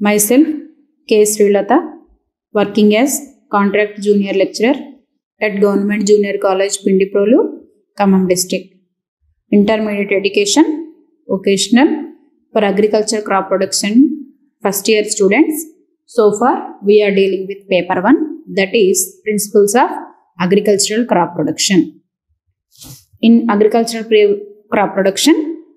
myself K. Srilata, working as contract junior lecturer at Government Junior College Pindiprolu, Khammam district. Intermediate education, vocational for agriculture crop production, first year students. So far, we are dealing with paper one, that is principles of agricultural crop production. In agricultural pre- crop production,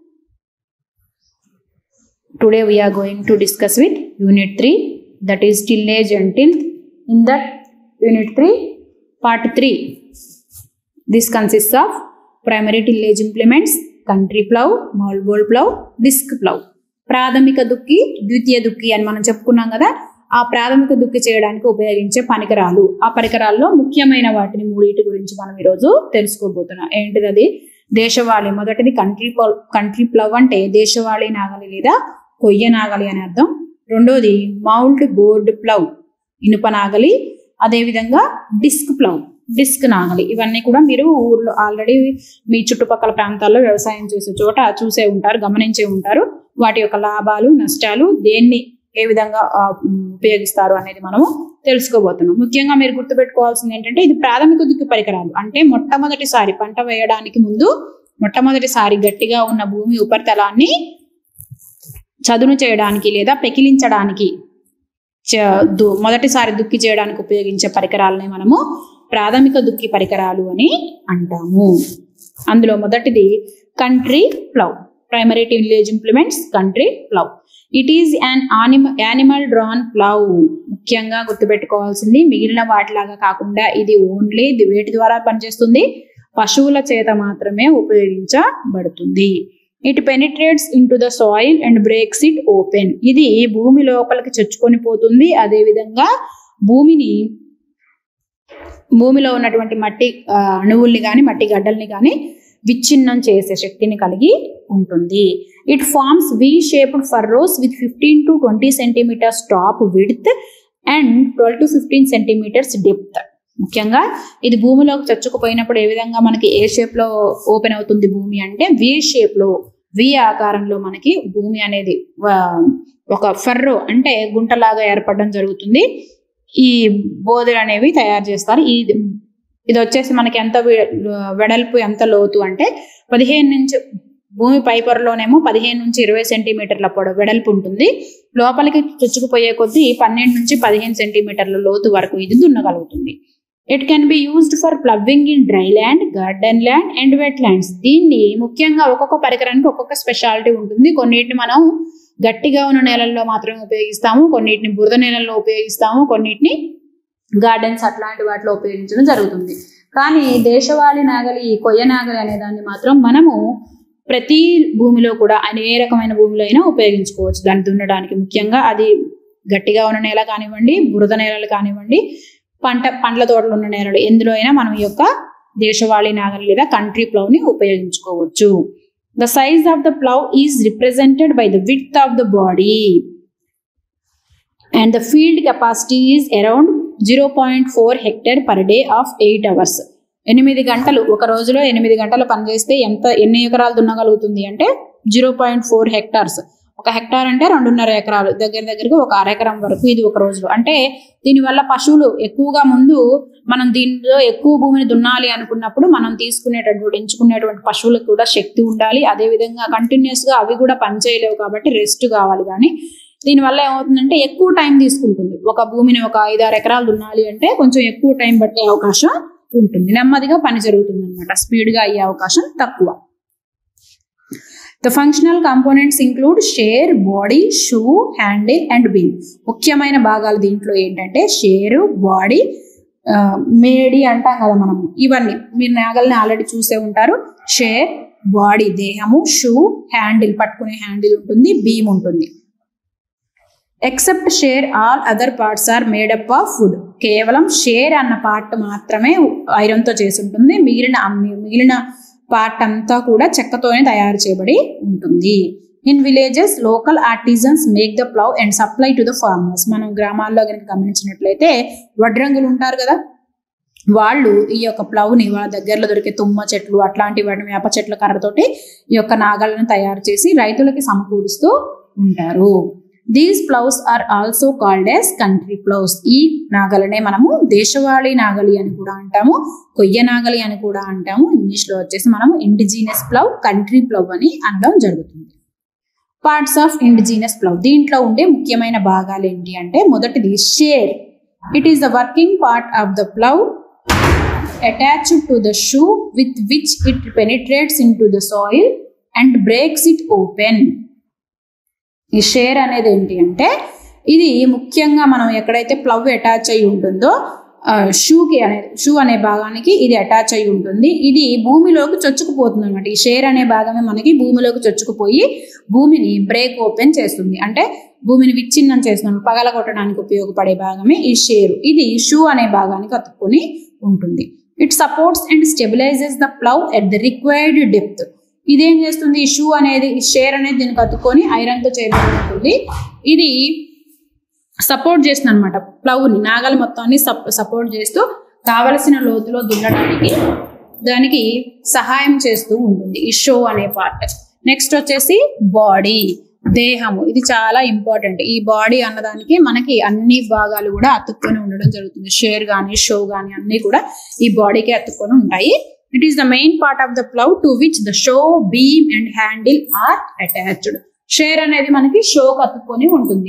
today we are going to discuss with unit 3 that is tillage and tilth in that unit 3 part 3 this consists of primary tillage implements country plow moldboard plow disc plow ప్రాథమిక దుక్కి ద్వితీయ దుక్కి అని మనం చెప్పుకున్నాం కదా ఆ ప్రాథమిక దుక్కి చేయడానికి ఉపయోగించే పరికరాలు ఆ పరికరాల్లో ముఖ్యమైన వాటిని మూడింటి గురించి మనం ఈరోజు తెలుసుకోబోతున్నాం ఏంటిది అది దేశవాళి మొదటిది కంట్రీ ప్లవ్ కంట్రీ ప్లవ్ అంటే దేశవాళి నాగలి లేదా కొయ్య నాగలి అని అర్థం రెండోది మౌల్డ్ బోర్డ్ ప్లవ్ ఇనుప నాగలి అదేవిధంగా డిస్క్ ప్లవ్ డిస్క్ నాగలి ఇవన్నీ కూడా మీరు ఊర్లో ఆల్రెడీ మీ చుట్టుపక్కల ప్రాంతాల్లో వ్యవసాయం చేసే చోట చూసే ఉంటారు గమనించే ఉంటారు వాటి యొక్క లాభాలు నష్టాలు దేన్ని ఏ విధంగా ఆ, ఉమ్, ఉపయోగిస్తారు అనేది మనము తెలుసుకోబోతున్నాం ముఖ్యంగా మీరు గుర్తుపెట్టుకోవాల్సింది ఏంటంటే ఇది ప్రాథమిక దుక్కి పరికరాలు అంటే మొట్టమొదటిసారి పంట వేయడానికి ముందు మొట్టమొదటిసారి గట్టిగా ఉన్న భూమి ఉపరితలాన్ని చదును చేయడానికి లేదా పెకిలించడానికి చ- దు- మొదటిసారి దుక్కి చేయడానికి ఉపయోగించే పరికరాలని మనము ప్రాథమిక దుక్కి పరికరాలు అని అంటాము అందులో మొదటిది country plough primary village implements country plough it is an animal animal drawn plough ముఖ్యంగా గుర్తుపెట్టుకోవాల్సింది మిగిలిన వాటిలాగా కాకుండా ఇది ఓన్లీ ఇది వేటి ద్వారా పనిచేస్తుంది పశువుల చేత మాత్రమే ఉపయోగించబడుతుంది it penetrates in to the soil and breaks it open ఇది భూమి లోపలికి చొచ్చుకొని పోతుంది అదే విధంగా భూమిని భూమిలో ఉన్నటువంటి మట్టి ఆ, అణువుల్ని కానీ మట్టి గడ్డల్ని కానీ విచ్ఛిన్నం చేసే శక్తిని కలిగి ఉంటుంది it forms V shaped furrows with fifteen to twenty centimetres top width and twelve to fifteen centimetres depth ముఖ్యంగా ఇది భూమిలోకి చచ్చుకుపోయినప్పుడు ఏ విధంగా మనకి ఏ షేప్ లో ఓపెన్ అవుతుంది భూమి అంటే వి షేప్ లో వి ఆకారంలో మనకి భూమి అనేది ఆ, ఒక ఫర్రో అంటే గుంటలాగా ఏర్పడడం జరుగుతుంది ఈ బోధులు అనేవి తయారు చేస్తారు ఇది ఇది వచ్చేసి మనకి ఎంత వె- వెడల్పు ఎంత లోతు అంటే పదిహేను నుంచి భూమి పై పొరలోనేమో పదిహేను నుంచి ఇరవై సెంటీమీటర్ల పొడవు వెడల్పు ఉంటుంది లోపలికి చొచ్చుకుపోయే కొద్దీ పన్నెండు నుంచి పదిహేను సెంటీమీటర్ల లోతు వరకు ఇది దున్నగలుగుతుంది it can be used for ploughing in dry land garden land and wet lands దీన్ని ముఖ్యంగా ఒక్కొక్క పరికరానికి ఒక్కొక్క స్పెషాలిటీ ఉంటుంది కొన్నిటిని మనం గట్టిగా ఉన్న నేలల్లో మాత్రమే ఉపయోగిస్తాము కొన్నిటిని బురద నేలల్లో ఉపయోగిస్తాము కొన్నిటిని గార్డెన్స్ అట్లాంటి వాటిలో ఉపయోగించడం జరుగుతుంది కానీ దేశవాళీ నాగలి ఈ కొయ్య నాగలి అనే దాన్ని మాత్రం మనము ప్రతి భూమిలో కూడా అనే ఏ రకమైన భూమిలో అయినా ఉపయోగించుకోవచ్చు దాన్ని దున్నడానికి ముఖ్యంగా అది గట్టిగా ఉన్న నేల కానివ్వండి బురద నేలలు కానివ్వండి పంట పండ్ల తోటలు ఉన్న నేలలు ఎందులో అయినా మనం ఈ యొక్క దేశవాళీ నాగలి లేదా కంట్రీ ప్లవ్ ని ఉపయోగించుకోవచ్చు the size of the plough is represented by the width of the body and the field capacity is around zero point four hectare per day of eight hours ఎనిమిది గంటలు ఒక రోజులో ఎనిమిది గంటలు పనిచేస్తే ఎంత ఎన్ని ఎకరాలు దున్నగలుగుతుంది అంటే జీరో పాయింట్ ఫోర్ హెక్టార్స్ ఒక హెక్టార్ అంటే రెండున్నర ఎకరాలు దగ్గర దగ్గరగా ఒక అరెకరం వరకు ఇది ఒక రోజులో అంటే దీనివల్ల పశువులు ఎక్కువగా ముందు మనం దీనిలో ఎక్కువ భూమిని దున్నాలి అనుకున్నప్పుడు మనం తీసుకునేటటువంటి ఎంచుకునేటువంటి పశువులకు కూడా శక్తి ఉండాలి అదే విధంగా కంటిన్యూస్ గా అవి కూడా పనిచేయలేవు కాబట్టి రెస్ట్ కావాలి కానీ దీనివల్ల ఏమవుతుందంటే ఎక్కువ టైం తీసుకుంటుంది ఒక భూమిని ఒక ఐదారు ఎకరాలు దున్నాలి అంటే కొంచెం ఎక్కువ టైం పట్టే అవకాశం ఉంటుంది నెమ్మదిగా పని జరుగుతుంది అనమాట స్పీడ్ గా అయ్యే అవకాశం తక్కువ the functional components include share body shoe handle and beam ముఖ్యమైన భాగాలు దీంట్లో ఏంటంటే షేరు బాడీ మేడి అంటాం కదా మనం ఇవన్నీ మీరు నాగల్ని ఆల్రెడీ చూసే ఉంటారు షేర్ బాడీ దేహము షూ హ్యాండిల్ పట్టుకునే హ్యాండిల్ ఉంటుంది బీమ్ ఉంటుంది except share all other parts are made up of wood కేవలం షేర్ అన్న పార్ట్ మాత్రమే ఐరన్తో చేసి ఉంటుంది మిగిలిన మిగిలిన పార్ట్ అంతా కూడా చెక్కతోనే తయారు చేయబడి ఉంటుంది in villages local artisans make the plough and supply to the farmers మనం గ్రామాల్లో కనుక గమనించినట్లయితే వడ్రంగులు ఉంటారు కదా వాళ్ళు ఈ యొక్క ప్లవ్ని వాళ్ళ దగ్గరలో దొరికే తుమ్మ చెట్లు అట్లాంటి వాటిని వేప చెట్ల కర్రతోటి ఈ యొక్క నాగళ్ళను తయారు చేసి రైతులకి సమకూరుస్తూ ఉంటారు these ploughs are also called as country ploughs ఈ నాగలనే మనము దేశవాళీ నాగలి అని కూడా అంటాము కొయ్య నాగలి అని కూడా అంటాము ఇంగ్లీష్ లో వచ్చేసి మనము ఇండిజినస్ ప్లవ్ కంట్రీ ప్లవ్ అని అనడం జరుగుతుంది పార్ట్స్ ఆఫ్ ఇండిజినస్ ప్లవ్ దీంట్లో ఉండే ముఖ్యమైన భాగాలు ఏంటి అంటే మొదటిది share it is the working part of the plough attached to the shoe with which it penetrates into the soil and breaks it open. ఈ షేర్ అనేది ఏంటి అంటే ఇది ముఖ్యంగా మనం ఎక్కడైతే ప్లవ్ అటాచ్ అయి ఉంటుందో షూకి అనే షూ అనే భాగానికి ఇది అటాచ్ అయి ఉంటుంది ఇది భూమిలోకి చొచ్చుకుపోతుంది అనమాట ఈ షేర్ అనే భాగమే మనకి భూమిలోకి చొచ్చుకుపోయి భూమిని బ్రేక్ ఓపెన్ చేస్తుంది అంటే భూమిని విచ్ఛిన్నం చేస్తుంది పగల కొట్టడానికి ఉపయోగపడే భాగమే ఈ షేరు ఇది షూ అనే భాగానికి అతుక్కొని ఉంటుంది it supports and stabilises the plough at the required depth ఇదేం చేస్తుంది ఈ షూ అనేది ఈ షేర్ అనేది దీనికి అతుక్కొని ఐరన్ తో చేయబడి ఉంటుంది ఇది సపోర్ట్ చేస్తుంది అనమాట ప్లవ్ని నాగలి మొత్తాన్ని సపోర్ట్ చేస్తూ కావలసిన లోతులో దున్నడానికి దానికి సహాయం చేస్తూ ఉంటుంది ఈ షో అనే పార్ట్ నెక్స్ట్ వచ్చేసి బాడీ దేహము ఇది చాలా ఇంపార్టెంట్ ఈ బాడీ అన్నదానికి మనకి అన్ని భాగాలు కూడా అతుక్కొని ఉండడం జరుగుతుంది షేర్ కానీ షో కానీ అన్ని కూడా ఈ బాడీకి అతుక్కొని ఉంటాయి it is the main part of the plough to which the shoe beam and handle are attached share అనేది మనకి షోకి అతుక్కొని ఉంటుంది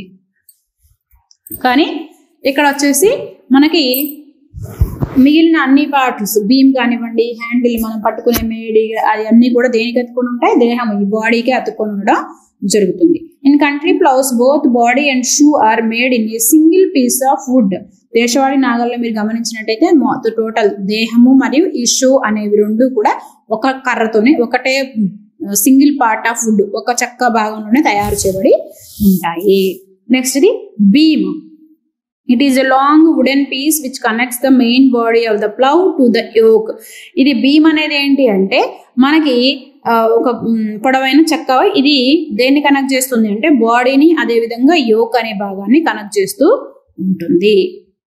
కానీ ఇక్కడ వచ్చేసి మనకి మిగిలిన అన్ని పార్ట్స్ బీమ్ కానివ్వండి హ్యాండిల్ మనం పట్టుకునే మేడి అది అన్ని కూడా దేనికి అతుక్కొని ఉంటాయి దేహం ఈ బాడీకి అతుక్కొని ఉండడం జరుగుతుంది in country ploughs both body and shoe are made in a single piece of wood దేశవాళీ నాగల్లో మీరు గమనించినట్టయితే టోటల్ దేహము మరియు ఈ షూ అనేవి రెండు కూడా ఒక కర్రతోనే ఒకటే సింగిల్ పార్ట్ ఆఫ్ వుడ్ ఒక చెక్క భాగంలోనే తయారు చేయబడి ఉంటాయి నెక్స్ట్ ఇది beam it is a long wooden piece which connects the main body of the plough to the yoke ఇది బీమ్ అనేది ఏంటి అంటే మనకి ఒక పొడవైన చెక్క ఇది దేన్ని కనెక్ట్ చేస్తుంది అంటే బాడీని అదే విధంగా యోక్ అనే భాగాన్ని కనెక్ట్ చేస్తూ ఉంటుంది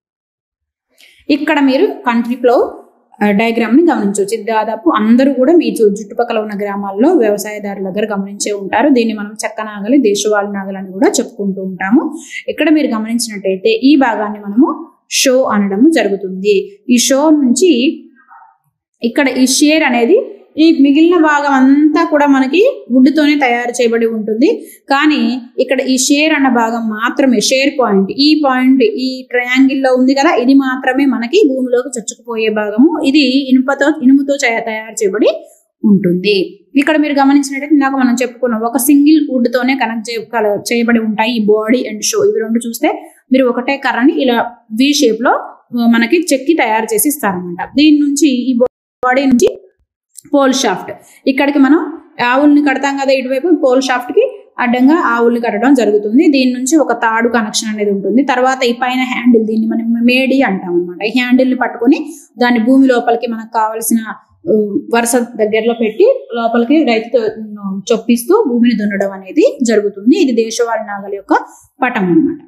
ఇక్కడ మీరు కంట్రీ ప్లవ్ డయాగ్రామ్ ని గమనించవచ్చు ఇది దాదాపు అందరూ కూడా మీ చుట్టుపక్కల ఉన్న గ్రామాల్లో వ్యవసాయదారుల దగ్గర గమనించే ఉంటారు దీన్ని మనం చెక్క నాగలి దేశవాళి నాగలి అని కూడా చెప్పుకుంటూ ఉంటాము ఇక్కడ మీరు గమనించినట్టయితే ఈ భాగాన్ని మనము షో అనడం జరుగుతుంది ఈ షో నుంచి ఇక్కడ ఈ షేర్ అనేది ఈ మిగిలిన భాగం అంతా కూడా మనకి వుడ్తోనే తయారు చేయబడి ఉంటుంది కానీ ఇక్కడ ఈ షేర్ అన్న భాగం మాత్రమే షేర్ పాయింట్ ఈ పాయింట్ ఈ ట్రయాంగిల్ లో ఉంది కదా ఇది మాత్రమే మనకి భూమిలోకి చొచ్చుకుపోయే భాగము ఇది ఇనుపతో ఇనుముతో తయారు చేయబడి ఉంటుంది ఇక్కడ మీరు గమనించినట్టయితే ఇందాక మనం చెప్పుకున్నాం ఒక సింగిల్ వుడ్ తోనే కనెక్ట్ చేయబడి ఉంటాయి ఈ బాడీ అండ్ షో ఇవి రెండు చూస్తే మీరు ఒకటే కర్రని ఇలా వి షేప్ లో మనకి చెక్కి తయారు చేసి ఇస్తారనమాట దీని నుంచి ఈ బాడీ నుంచి పోల్ షాఫ్ట్ ఇక్కడికి మనం ఆవుల్ని కడతాం కదా ఇటువైపు పోల్ షాఫ్ట్ కి అడ్డంగా ఆవుల్ని కట్టడం జరుగుతుంది దీని నుంచి ఒక తాడు కనెక్షన్ అనేది ఉంటుంది తర్వాత ఈ పైన హ్యాండిల్ దీన్ని మనం మేడి అంటాం అనమాట ఈ హ్యాండిల్ ని పట్టుకొని దాన్ని భూమి లోపలికి మనకు కావలసిన వరుస దగ్గరలో పెట్టి లోపలికి రైతు చొప్పిస్తూ భూమిని దున్నడం అనేది జరుగుతుంది ఇది దేశవాళి నాగలి యొక్క పటం అనమాట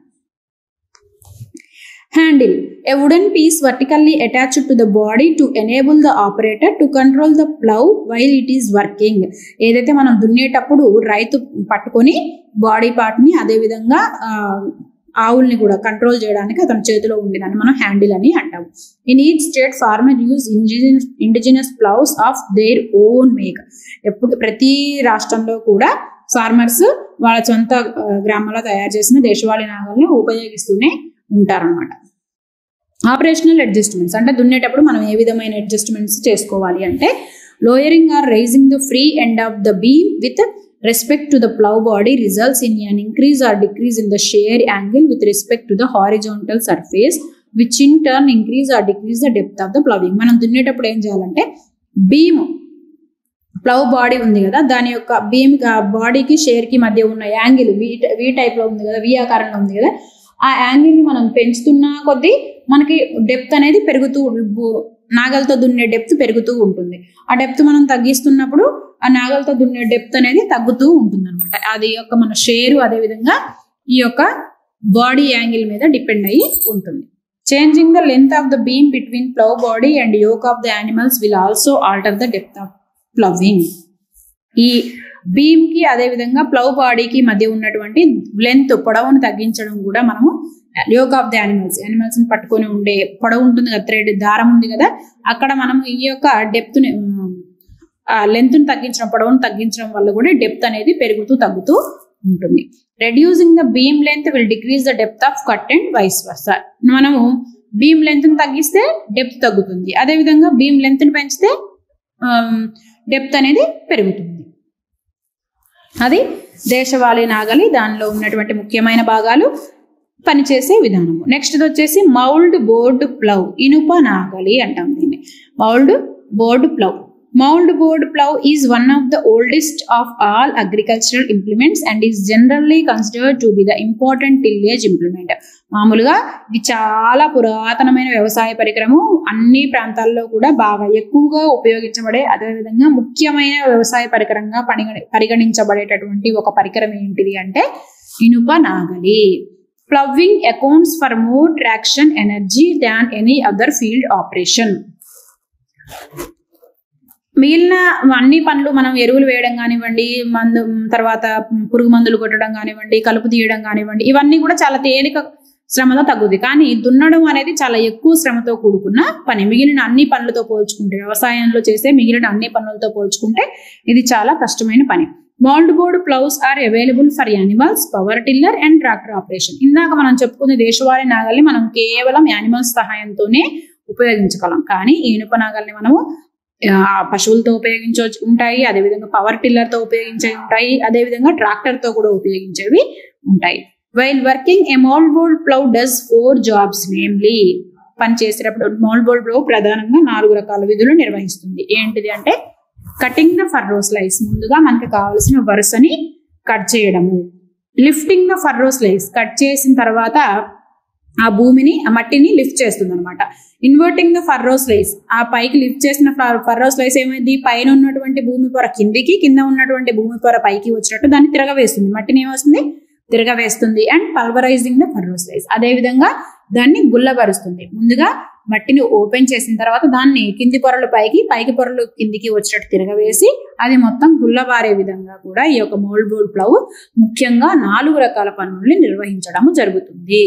Handle. A wooden piece vertically attached to the body to enable the operator to control the plow while it is working. ఏదైతే మనం దున్నేటప్పుడు రైతు పట్టుకొని బాడీ పార్ట్ ని అదే విధంగా ఆవుల్ని కూడా కంట్రోల్ చేయడానికి అతని చేతిలో ఉండేదాన్ని మనం హ్యాండిల్ అని అంటాం in each state farmer use indigenous indigenous ploughs of their own make ఎప్పుడు ప్రతి రాష్ట్రంలో కూడా ఫార్మర్స్ వాళ్ళ సొంత గ్రామంలో తయారు చేసిన దేశవాళీ నాగల్ని ఉపయోగిస్తూనే ఉంటారనమాట ఆపరేషనల్ అడ్జస్ట్మెంట్స్ అంటే దున్నేటప్పుడు మనం ఏ విధమైన అడ్జస్ట్మెంట్స్ చేసుకోవాలి అంటే lowering or raising the free end of the beam with respect to the plough body results in an increase or decrease in the share angle with respect to the horizontal surface which in turn increase or decrease the depth of the ploughing మనం దున్నేటప్పుడు ఏం చేయాలంటే beam plough body ఉంది కదా దాని యొక్క beam బాడీకి share కి మధ్య ఉన్న యాంగిల్ వి వి టైప్ లో ఉంది కదా వి ఆకారంలో ఉంది కదా ఆ యాంగిల్ ని మనం పెంచుతున్న కొద్దీ మనకి డెప్త్ అనేది పెరుగుతూ నాగలతో దున్నే డెప్త్ పెరుగుతూ ఉంటుంది ఆ డెప్త్ మనం తగ్గిస్తున్నప్పుడు ఆ నాగలతో దున్నే డెప్త్ అనేది తగ్గుతూ ఉంటుంది అనమాట అది యొక్క మన షేరు అదే విధంగా ఈ యొక్క బాడీ యాంగిల్ మీద డిపెండ్ అయ్యి ఉంటుంది changing the length of the beam between plough body and yoke of the animals will also alter the depth of ploughing ఈ బీమ్ కి అదే విధంగా ప్లవ్ బాడీకి మధ్య ఉన్నటువంటి లెంత్ పొడవును తగ్గించడం కూడా మనము yoke of the animals animals ని పట్టుకొని ఉండే పొడవు ఉంటుంది కదా థ్రెడ్ దారం ఉంది కదా అక్కడ మనం ఈ యొక్క డెప్త్ ని లెంత్ ని తగ్గించడం పొడవును తగ్గించడం వల్ల కూడా డెప్త్ అనేది పెరుగుతూ తగ్గుతూ ఉంటుంది reducing the beam length will decrease the depth of cut and vice versa మనము బీమ్ లెంత్ ని తగ్గిస్తే డెప్త్ తగ్గుతుంది అదే విధంగా బీమ్ లెంత్ ని పెంచితే డెప్త్ అనేది పెరుగుతుంది అది దేశవాళీ నాగలి దానిలో ఉన్నటువంటి ముఖ్యమైన భాగాలు పనిచేసే విధానము నెక్స్ట్ వచ్చేసి మౌల్డ్ బోర్డ్ ప్లవ్ ఇనుప నాగలి అంటాం దీన్ని mould board plough mould board plough is one of the oldest of all agricultural implements and is generally considered to be the important tillage implement మామూలుగా ఇది చాలా పురాతనమైన వ్యవసాయ పరికరము అన్ని ప్రాంతాల్లో కూడా బాగా ఎక్కువగా ఉపయోగించబడే అదేవిధంగా ముఖ్యమైన వ్యవసాయ పరికరంగా పరిగణి పరిగణించబడేటటువంటి ఒక పరికరం ఏంటిది అంటే ఇనుప నాగలి ploughing accounts for more traction energy than any other field operation మిగిలిన అన్ని పనులు మనం ఎరువులు వేయడం కానివ్వండి మందు తర్వాత పురుగు మందులు కొట్టడం కానివ్వండి కలుపు తీయడం కానివ్వండి ఇవన్నీ కూడా చాలా తేలిక శ్రమతో తగ్గుద్ది కానీ దున్నడం అనేది చాలా ఎక్కువ శ్రమతో కూడుకున్న పని మిగిలిన అన్ని పనులతో పోల్చుకుంటే వ్యవసాయంలో చేసే మిగిలిన అన్ని పనులతో పోల్చుకుంటే ఇది చాలా కష్టమైన పని mould board ploughs are available for animals power tiller and tractor operation ఇందాక మనం చెప్పుకునే దేశవాళీ నాగల్ని మనం కేవలం యానిమల్స్ సహాయంతోనే ఉపయోగించగలం కానీ ఈ ఇనుప నాగల్ని మనము పశువులతో ఉపయోగించవచ్చు ఉంటాయి అదేవిధంగా పవర్ టిల్లర్ తో ఉపయోగించే ఉంటాయి అదేవిధంగా ట్రాక్టర్ తో కూడా ఉపయోగించేవి ఉంటాయి while working a mould board plough does four jobs namely పని చేసేటప్పుడు మౌల్ బోర్డ్ ప్లౌ ప్రధానంగా నాలుగు రకాల విధులు నిర్వహిస్తుంది ఏంటిది అంటే కటింగ్ ద ఫర్రో స్లైస్ ముందుగా మనకి కావలసిన వరుసని కట్ చేయడము lifting the furrow slice cut చేసిన తర్వాత ఆ భూమిని ఆ మట్టిని లిఫ్ట్ చేస్తుంది అనమాట ఇన్వర్టింగ్ ద ఫర్రో స్లైస్ ఆ పైకి లిఫ్ట్ చేసిన ఫర్రో స్లైస్ ఏమైంది పైన ఉన్నటువంటి భూమి పొర కిందికి కింద ఉన్నటువంటి భూమి పొర పైకి వచ్చినట్టు దాన్ని తిరగవేస్తుంది మట్టిని ఏమొస్తుంది తిరగవేస్తుంది and pulverising the furrow slice అదే విధంగా దాన్ని గుల్లబరుస్తుంది ముందుగా మట్టిని ఓపెన్ చేసిన తర్వాత దాన్ని కింది పొరలు పైకి పైకి పొరలు కిందికి వచ్చినట్టు తిరగవేసి అది మొత్తం గుల్లబారే విధంగా కూడా ఈ యొక్క మోల్డ్ బోర్డ్ ప్లవ్ ముఖ్యంగా నాలుగు రకాల పనుల్ని నిర్వహించడం జరుగుతుంది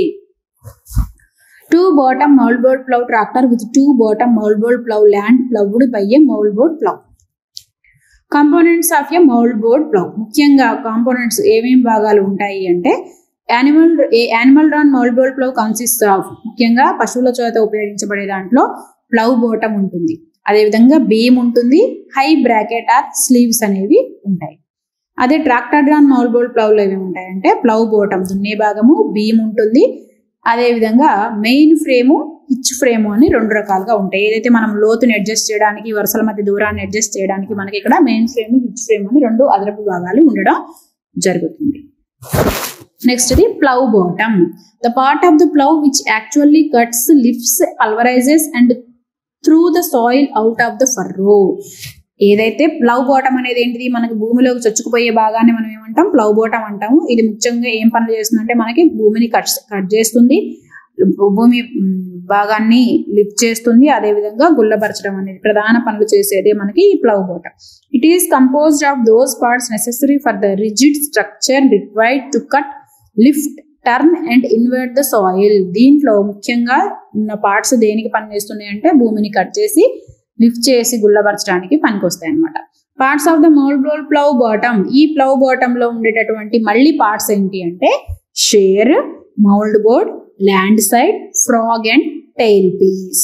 two bottom mouldboard plough tractor with two bottom mouldboard plough land ploughed by a mouldboard plough components of a mould board plough ముఖ్యంగా కాంపోనెంట్స్ ఏమేం భాగాలు ఉంటాయి అంటే animal animal drawn mould board plough consist of ముఖ్యంగా పశువుల చేత ఉపయోగించబడే దాంట్లో ప్లవ్ బోటం ఉంటుంది అదేవిధంగా బీమ్ ఉంటుంది హై బ్రాకెట్ ఆర్ స్లీవ్స్ అనేవి ఉంటాయి అదే ట్రాక్టర్ డ్రాన్ మౌల్ బోల్డ్ ప్లవ్లో ఏమి ఉంటాయంటే ప్లవ్ బోటం దున్నే భాగము బీమ్ ఉంటుంది అదేవిధంగా మెయిన్ ఫ్రేము హిచ్ ఫ్రేమ్ అని రెండు రకాలుగా ఉంటాయి ఏదైతే మనం లోతుని అడ్జస్ట్ చేయడానికి వరుసల మధ్య దూరాన్ని అడ్జస్ట్ చేయడానికి మనకి ఇక్కడ మెయిన్ ఫ్రేమ్ హిచ్ ఫ్రేమ్ అని రెండు అదనపు భాగాలు ఉండడం జరుగుతుంది నెక్స్ట్ ఇది plough bottom the part of the plough which actually cuts lifts pulverises and throw the soil out of the furrow ఏదైతే ప్లవ్ బాటం అనేది ఏంటిది మనకి భూమిలోకి చొచ్చుకుపోయే భాగాన్ని మనం ఏమంటాం ప్లవ్ బాటం అంటాము ఇది ముఖ్యంగా ఏం పనులు చేస్తుందంటే మనకి భూమిని కట్ కట్ చేస్తుంది భూమి భాగాన్ని లిఫ్ట్ చేస్తుంది అదే విధంగా గుల్లపరచడం అనేది ప్రధాన పనులు చేసేదే మనకి ఈ plough bottom it is composed of those parts necessary for the rigid structure required to cut lift turn and invert the soil దీంట్లో ముఖ్యంగా ఉన్న పార్ట్స్ దేనికి పనిచేస్తున్నాయి అంటే భూమిని కట్ చేసి లిఫ్ట్ చేసి గుల్లపరచడానికి పనికొస్తాయి అనమాట parts of the mould board plough bottom ఈ ప్లవ్ బాటమ్ లో ఉండేటటువంటి మళ్ళీ పార్ట్స్ ఏంటి అంటే share mould board land side frog and tail piece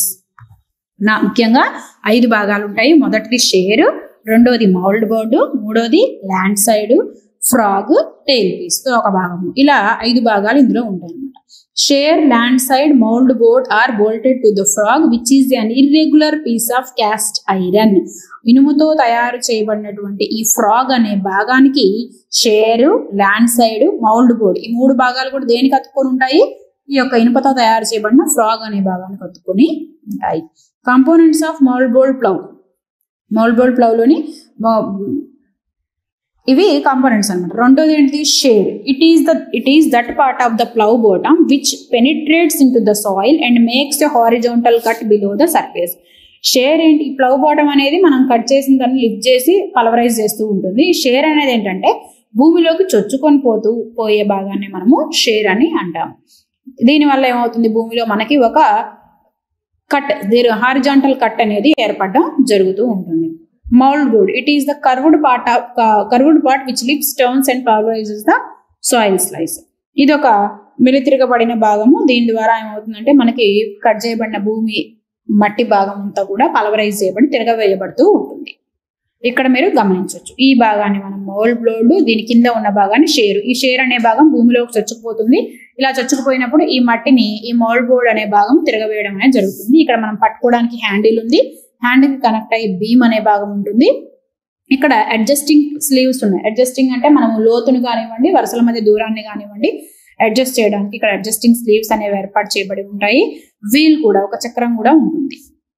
నా ముఖ్యంగా ఐదు భాగాలు ఉంటాయి మొదటిది షేర్ రెండోది మౌల్డ్ బోర్డు మూడోది land side frog tail piece తో ఒక భాగము ఇలా ఐదు భాగాలు ఇందులో ఉంటాయి అనమాట share land side mould board are bolted to the frog which is an irregular piece of cast iron ఇనుముతో తయారు చేయబడినటువంటి ఈ ఫ్రాగ్ అనే భాగానికి share land side mould board ఈ మూడు భాగాలు కూడా దేనికి అతుక్కొని ఉంటాయి ఈ యొక్క ఇనుపతో తయారు చేయబడిన ఫ్రాగ్ అనే భాగానికి అతుక్కొని ఉంటాయి components of mould board plough mould board plough లోని ఇవి కాంపోనెంట్స్ అనమాట రెండోది ఏంటిది share it is the it is that part of the plough bottom which penetrates in to the soil and makes a horizontal cut below the surface share ఏంటి ఈ plough bottom అనేది మనం cut చేసిన దాన్ని lift చేసి పలవరైజ్ చేస్తూ ఉంటుంది ఈ షేర్ అనేది ఏంటంటే భూమిలోకి చొచ్చుకొని పోతూ పోయే భాగాన్ని మనము షేర్ అని అంటాం దీనివల్ల ఏమవుతుంది భూమిలో మనకి ఒక కట్ హారిజాంటల్ కట్ అనేది ఏర్పడడం జరుగుతూ ఉంటుంది mould board it is the curved part of curved part which lifts turns and pulverises the soil slice ఇది ఒక మెలితిరగబడిన భాగము దీని ద్వారా ఏమవుతుందంటే మనకి కట్ చేయబడిన భూమి మట్టి భాగం అంతా కూడా పలవరైజ్ చేయబడి తిరగవేయబడుతూ ఉంటుంది ఇక్కడ మీరు గమనించవచ్చు ఈ భాగాన్ని మనం మౌల్డ్ బ్లోడ్ దీని కింద ఉన్న భాగాన్ని షేర్ ఈ షేర్ అనే భాగం భూమిలోకి చొచ్చుకుపోతుంది ఇలా చొచ్చుకుపోయినప్పుడు ఈ మట్టిని ఈ మౌల్డ్ బోర్డ్ అనే భాగం తిరగవేయడం అనేది జరుగుతుంది ఇక్కడ మనం పట్టుకోవడానికి హ్యాండిల్ ఉంది హ్యాండిల్ కనెక్ట్ అయ్యి బీమ్ అనే భాగం ఉంటుంది ఇక్కడ అడ్జస్టింగ్ స్లీవ్స్ ఉన్నాయి అడ్జస్టింగ్ అంటే మనం లోతును కానివ్వండి వరుసల మధ్య దూరాన్ని కానివ్వండి అడ్జస్ట్ చేయడానికి ఇక్కడ అడ్జస్టింగ్ స్లీవ్స్ అనేవి ఏర్పాటు చేయబడి ఉంటాయి వీల్ కూడా ఒక చక్రం కూడా ఉంటుంది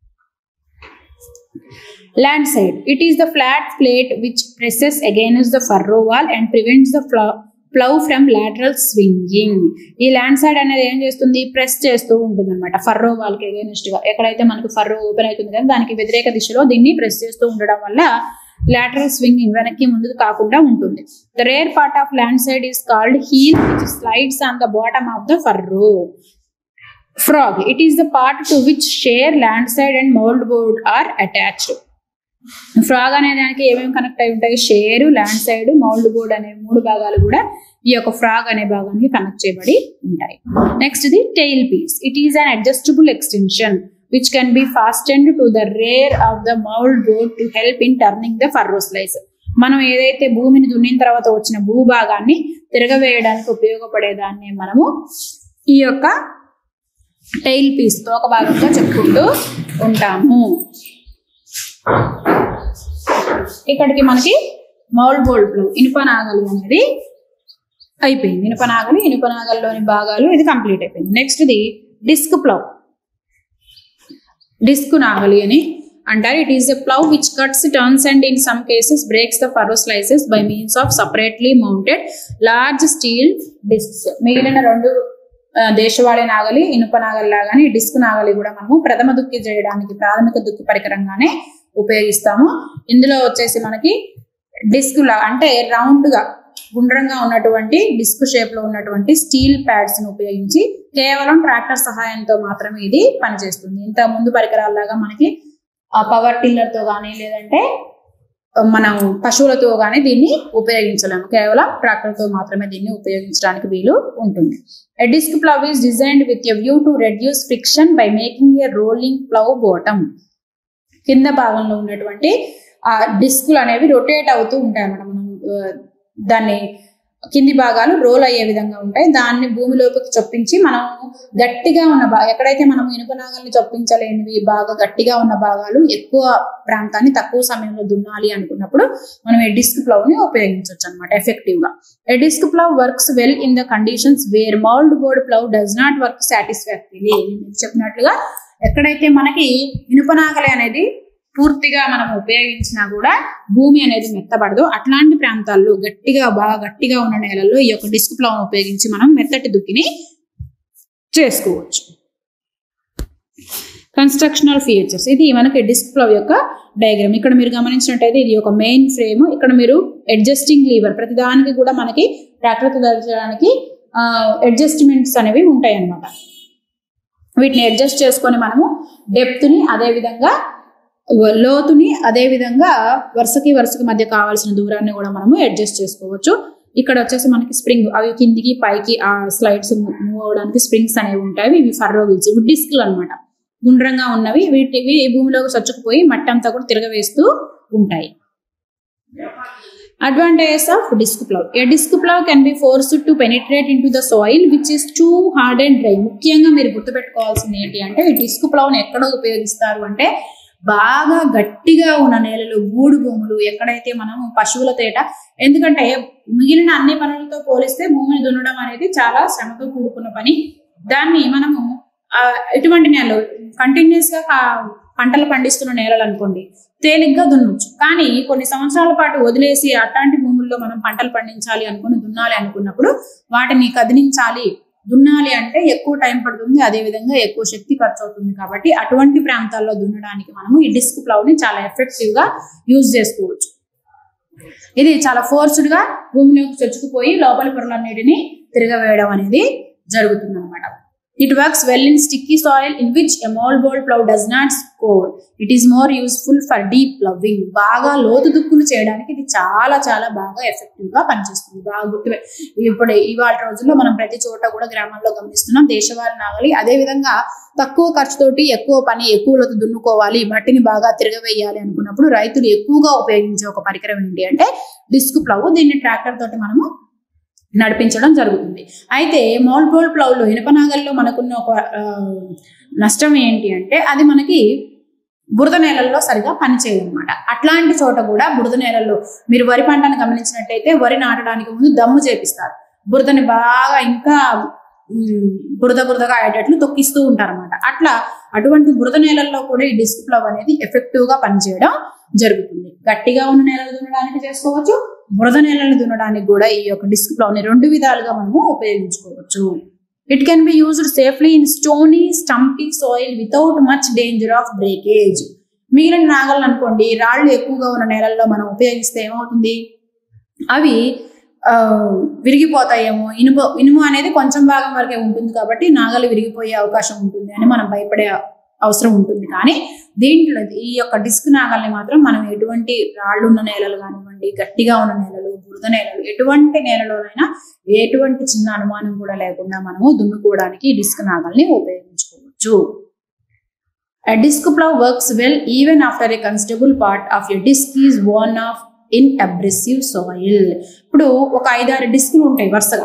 land side it is the flat plate which presses against the furrow wall and prevents the plough from lateral swinging ఈ ల్యాండ్ సైడ్ అనేది ఏం చేస్తుంది ప్రెస్ చేస్తూ ఉంటుంది అనమాట ఫర్రో వాల్ కి అగైనెస్ట్ గా ఎక్కడైతే మనకు ఫర్రో ఓపెన్ అవుతుంది కదా దానికి వ్యతిరేక దిశలో దీన్ని ప్రెస్ చేస్తూ ఉండడం వల్ల లాటరల్ స్వింగింగ్ వెనక్కి ముందుకు కాకుండా ఉంటుంది the rear part of land side is called heel which slides on the bottom of the furrow frog it is the part to which share land side and mould board are attached frog అనే దానికి ఏమేమి connect అయి ఉంటాయి share land side mould board అనే మూడు భాగాలు కూడా ఈ యొక్క ఫ్రాగ్ అనే భాగానికి కనెక్ట్ చేయబడి ఉంటాయి next the tail piece it is an adjustable extension which can be fastened to the rear of the mould board to help in turning the furrow slice మనం ఏదైతే భూమిని దున్నిన తర్వాత వచ్చిన భూభాగాన్ని తిరగవేయడానికి ఉపయోగపడేదాన్ని మనము ఈ యొక్క టైల్ పీస్ తోక భాగంగా చెప్పుకుంటూ ఉంటాము ఇక్కడికి మనకి మౌల్ బోల్డ్ ఇనుప నాగలి అనేది అయిపోయింది ఇనుప నాగలి ఇనుప నాగల్లోని భాగాలు ఇది కంప్లీట్ అయిపోయింది నెక్స్ట్ ఇది డిస్క్ ప్లవ్ డిస్క్ నాగలి అని అంటారు it is a plough which cuts turns and in some cases breaks the furrow slices by means of separately mounted large steel discs మిగిలిన రెండు ఆ, దేశవాళీ నాగలి ఇనుప నాగలి లాగానే ఈ డిస్క్ నాగలి కూడా మనము ప్రథమ దుక్కి చేయడానికి ప్రాథమిక దుక్కి పరికరంగానే ఉపయోగిస్తాము ఇందులో వచ్చేసి మనకి డిస్క్ లా అంటే రౌండ్ గా గుండ్రంగా ఉన్నటువంటి డిస్క్ షేప్ లో ఉన్నటువంటి స్టీల్ ప్యాడ్స్ ని ఉపయోగించి కేవలం ట్రాక్టర్ సహాయంతో మాత్రమే ఇది పనిచేస్తుంది ఇంత ముందు పరికరాల్లాగా మనకి ఆ పవర్ టిల్లర్ తో కానీ లేదంటే మనం పశువులతో కానీ దీన్ని ఉపయోగించలేము కేవలం ట్రాక్టర్ తో మాత్రమే దీన్ని ఉపయోగించడానికి వీలు ఉంటుంది A disc plow is designed with a view to reduce friction by making a rolling plow bottom. కింద భాగంలో ఉన్నటువంటి ఆ డిస్కులు అనేవి రొటేట్ అవుతూ ఉంటాయి అన్నమాట మనం ఆ, దాన్ని కింది భాగాలు రోల్ అయ్యే విధంగా ఉంటాయి దాన్ని భూమిలోకి చొప్పించి మనం గట్టిగా ఉన్న భాగం ఎక్కడైతే మనం ఇనుప నాగల్ని చొప్పించలేనివి బాగా గట్టిగా ఉన్న భాగాలు ఎక్కువ ప్రాంతాన్ని తక్కువ సమయంలో దున్నాలి అనుకున్నప్పుడు మనం ఈ డిస్క్ ప్లవ్ ని ఉపయోగించవచ్చు అనమాట ఎఫెక్టివ్ గా A disc plow works well in the conditions where mold board plow does not work satisfactorily. నేను మీకు చెప్పినట్లుగా ఎక్కడైతే మనకి ఇనుప నాగలి అనేది పూర్తిగా మనం ఉపయోగించినా కూడా భూమి అనేది మెత్తబడదు అట్లాంటి ప్రాంతాల్లో గట్టిగా బాగా గట్టిగా ఉన్న నేలల్లో ఈ యొక్క డిస్క్ ప్లవ్ ఉపయోగించి మనం మెత్తటి దుక్కిని చేసుకోవచ్చు కన్స్ట్రక్షనల్ ఫీచర్స్ ఇది మనకి డిస్క్ ప్లవ్ యొక్క డయాగ్రామ్ ఇక్కడ మీరు గమనించినట్టయితే ఇది ఒక మెయిన్ ఫ్రేమ్ ఇక్కడ మీరు అడ్జస్టింగ్ లీవర్ ప్రతిదానికి కూడా మనకి ట్రాక్టర్ తయారు అడ్జస్ట్మెంట్స్ అనేవి ఉంటాయి అన్నమాట వీటిని అడ్జస్ట్ చేసుకొని మనము డెప్త్ ని అదే విధంగా వ- లోతుని అదే విధంగా వరుసకి వరుసకి మధ్య కావాల్సిన దూరాన్ని కూడా మనము అడ్జస్ట్ చేసుకోవచ్చు ఇక్కడ వచ్చేసి మనకి స్ప్రింగ్ అవి కిందికి పైకి ఆ స్లైడ్స్ మూవ్ అవడానికి స్ప్రింగ్స్ అనేవి ఉంటాయి ఇవి ఫర్రో వీల్స్ ఇవి డిస్క్లు అనమాట గుండ్రంగా ఉన్నవి వీటివి భూమిలోకి చచ్చుకుపోయి మట్టి అంతా కూడా తిరగవేస్తూ ఉంటాయి advantages of disc plough a disc plough can be forced to penetrate in to the soil which is too hard and dry ముఖ్యంగా మీరు గుర్తుపెట్టుకోవాల్సింది ఏంటి అంటే ఈ డిస్క్ ప్లవ్ని ఎక్కడ ఉపయోగిస్తారు అంటే బాగా గట్టిగా ఉన్న నేలలు గూడు భూములు ఎక్కడైతే మనం పశువుల తేట ఎందుకంటే మిగిలిన అన్ని పనులతో పోలిస్తే భూమిని దున్నడం అనేది చాలా శ్రమతో కూడుకున్న పని దాన్ని మనము ఆ, ఎటువంటి నేలలు కంటిన్యూస్ గా కా- పంటలు పండిస్తున్న నేలలు అనుకోండి తేలిగ్గా దున్నొచ్చు కానీ కొన్ని సంవత్సరాల పాటు వదిలేసి అట్లాంటి భూముల్లో మనం పంటలు పండించాలి అనుకుని దున్నాలి అనుకున్నప్పుడు వాటిని కదిలించాలి దున్నాలి అంటే ఎక్కువ టైం పడుతుంది అదే విధంగా ఎక్కువ శక్తి ఖర్చు అవుతుంది కాబట్టి అటువంటి ప్రాంతాల్లో దున్నడానికి మనము ఈ డిస్క్ ప్లవ్ ని చాలా ఎఫెక్టివ్ గా యూజ్ చేసుకోవచ్చు ఇది చాలా ఫోర్స్డ్ గా భూమిలోకి చొచ్చుకుపోయి లోపలి పొరలన్నిటిని తిరగవేయడం అనేది జరుగుతుంది అనమాట it works well in sticky soil in which a mould board plough does not scour it is more useful for deep ploughing బాగా లోతు దుక్కులు చేయడానికి ఇది చాలా చాలా బాగా ఎఫెక్టివ్ గా పనిచేస్తుంది బాగా గుర్తు ఇప్పుడు ఇవాళ రోజుల్లో మనం ప్రతి చోట కూడా గ్రామాల్లో గమనిస్తున్నాం దేశవాళీ నాగలి అదే విధంగా తక్కువ ఖర్చుతోటి ఎక్కువ పని ఎక్కువ లోతు దున్నుకోవాలి మట్టిని బాగా తిరగవేయాలి అనుకున్నప్పుడు రైతులు ఎక్కువగా ఉపయోగించే ఒక పరికరం ఏంటి అంటే డిస్క్ ప్లవ్ దీన్ని ట్రాక్టర్ తోటి మనము నడిపించడం జరుగుతుంది అయితే మోల్ బోల్ ప్లవ్లో ఇనుప నాగల్లో మనకున్న ఒక ఆ, నష్టం ఏంటి అంటే అది మనకి బురద నేలల్లో సరిగా పనిచేయదు అనమాట అట్లాంటి చోట కూడా బురద నేలల్లో మీరు వరి పంటను గమనించినట్టయితే వరి నాటడానికి ముందు దమ్ము చేపిస్తారు బురదని బాగా ఇంకా ఉమ్, బురద బురదగా అయ్యేటట్లు తొక్కిస్తూ ఉంటారన్నమాట అట్లా అటువంటి బురద నేలల్లో కూడా ఈ డిస్క్ ప్లవ్ అనేది ఎఫెక్టివ్ గా పనిచేయడం జరుగుతుంది గట్టిగా ఉన్న నేలలు దున్నడానికి చేసుకోవచ్చు బురద నేలను దున్నడానికి కూడా ఈ యొక్క డిస్క్ ప్లవ్ ని రెండు విధాలుగా మనము ఉపయోగించుకోవచ్చు it can be used safely in stony stumpy soil without much danger of breakage మిగిలిన నాగళ్ళు అనుకోండి రాళ్ళు ఎక్కువగా ఉన్న నేలల్లో మనం ఉపయోగిస్తే ఏమవుతుంది అవి ఆ, విరిగిపోతాయేమో ఇనుము ఇనుము అనేది కొంచెం భాగం వరకే ఉంటుంది కాబట్టి నాగలు విరిగిపోయే అవకాశం ఉంటుంది అని మనం భయపడే అవసరం ఉంటుంది కానీ దీంట్లో ఈ యొక్క డిస్క్ నాగల్ని మాత్రం మనం ఎటువంటి రాళ్ళు ఉన్న నేలలు కానివ్వండి గట్టిగా ఉన్న నేలలు బురద నేలలు ఎటువంటి నేలలోనైనా ఎటువంటి చిన్న అనుమానం కూడా లేకుండా మనము దున్నుకోవడానికి ఈ డిస్క్ నాగల్ని ఉపయోగించుకోవచ్చు A disc plow works well even after a considerable part of your disc is worn off in abrasive soil. ఇప్పుడు ఒక ఐదారు డిస్కులు ఉంటాయి వరుసగా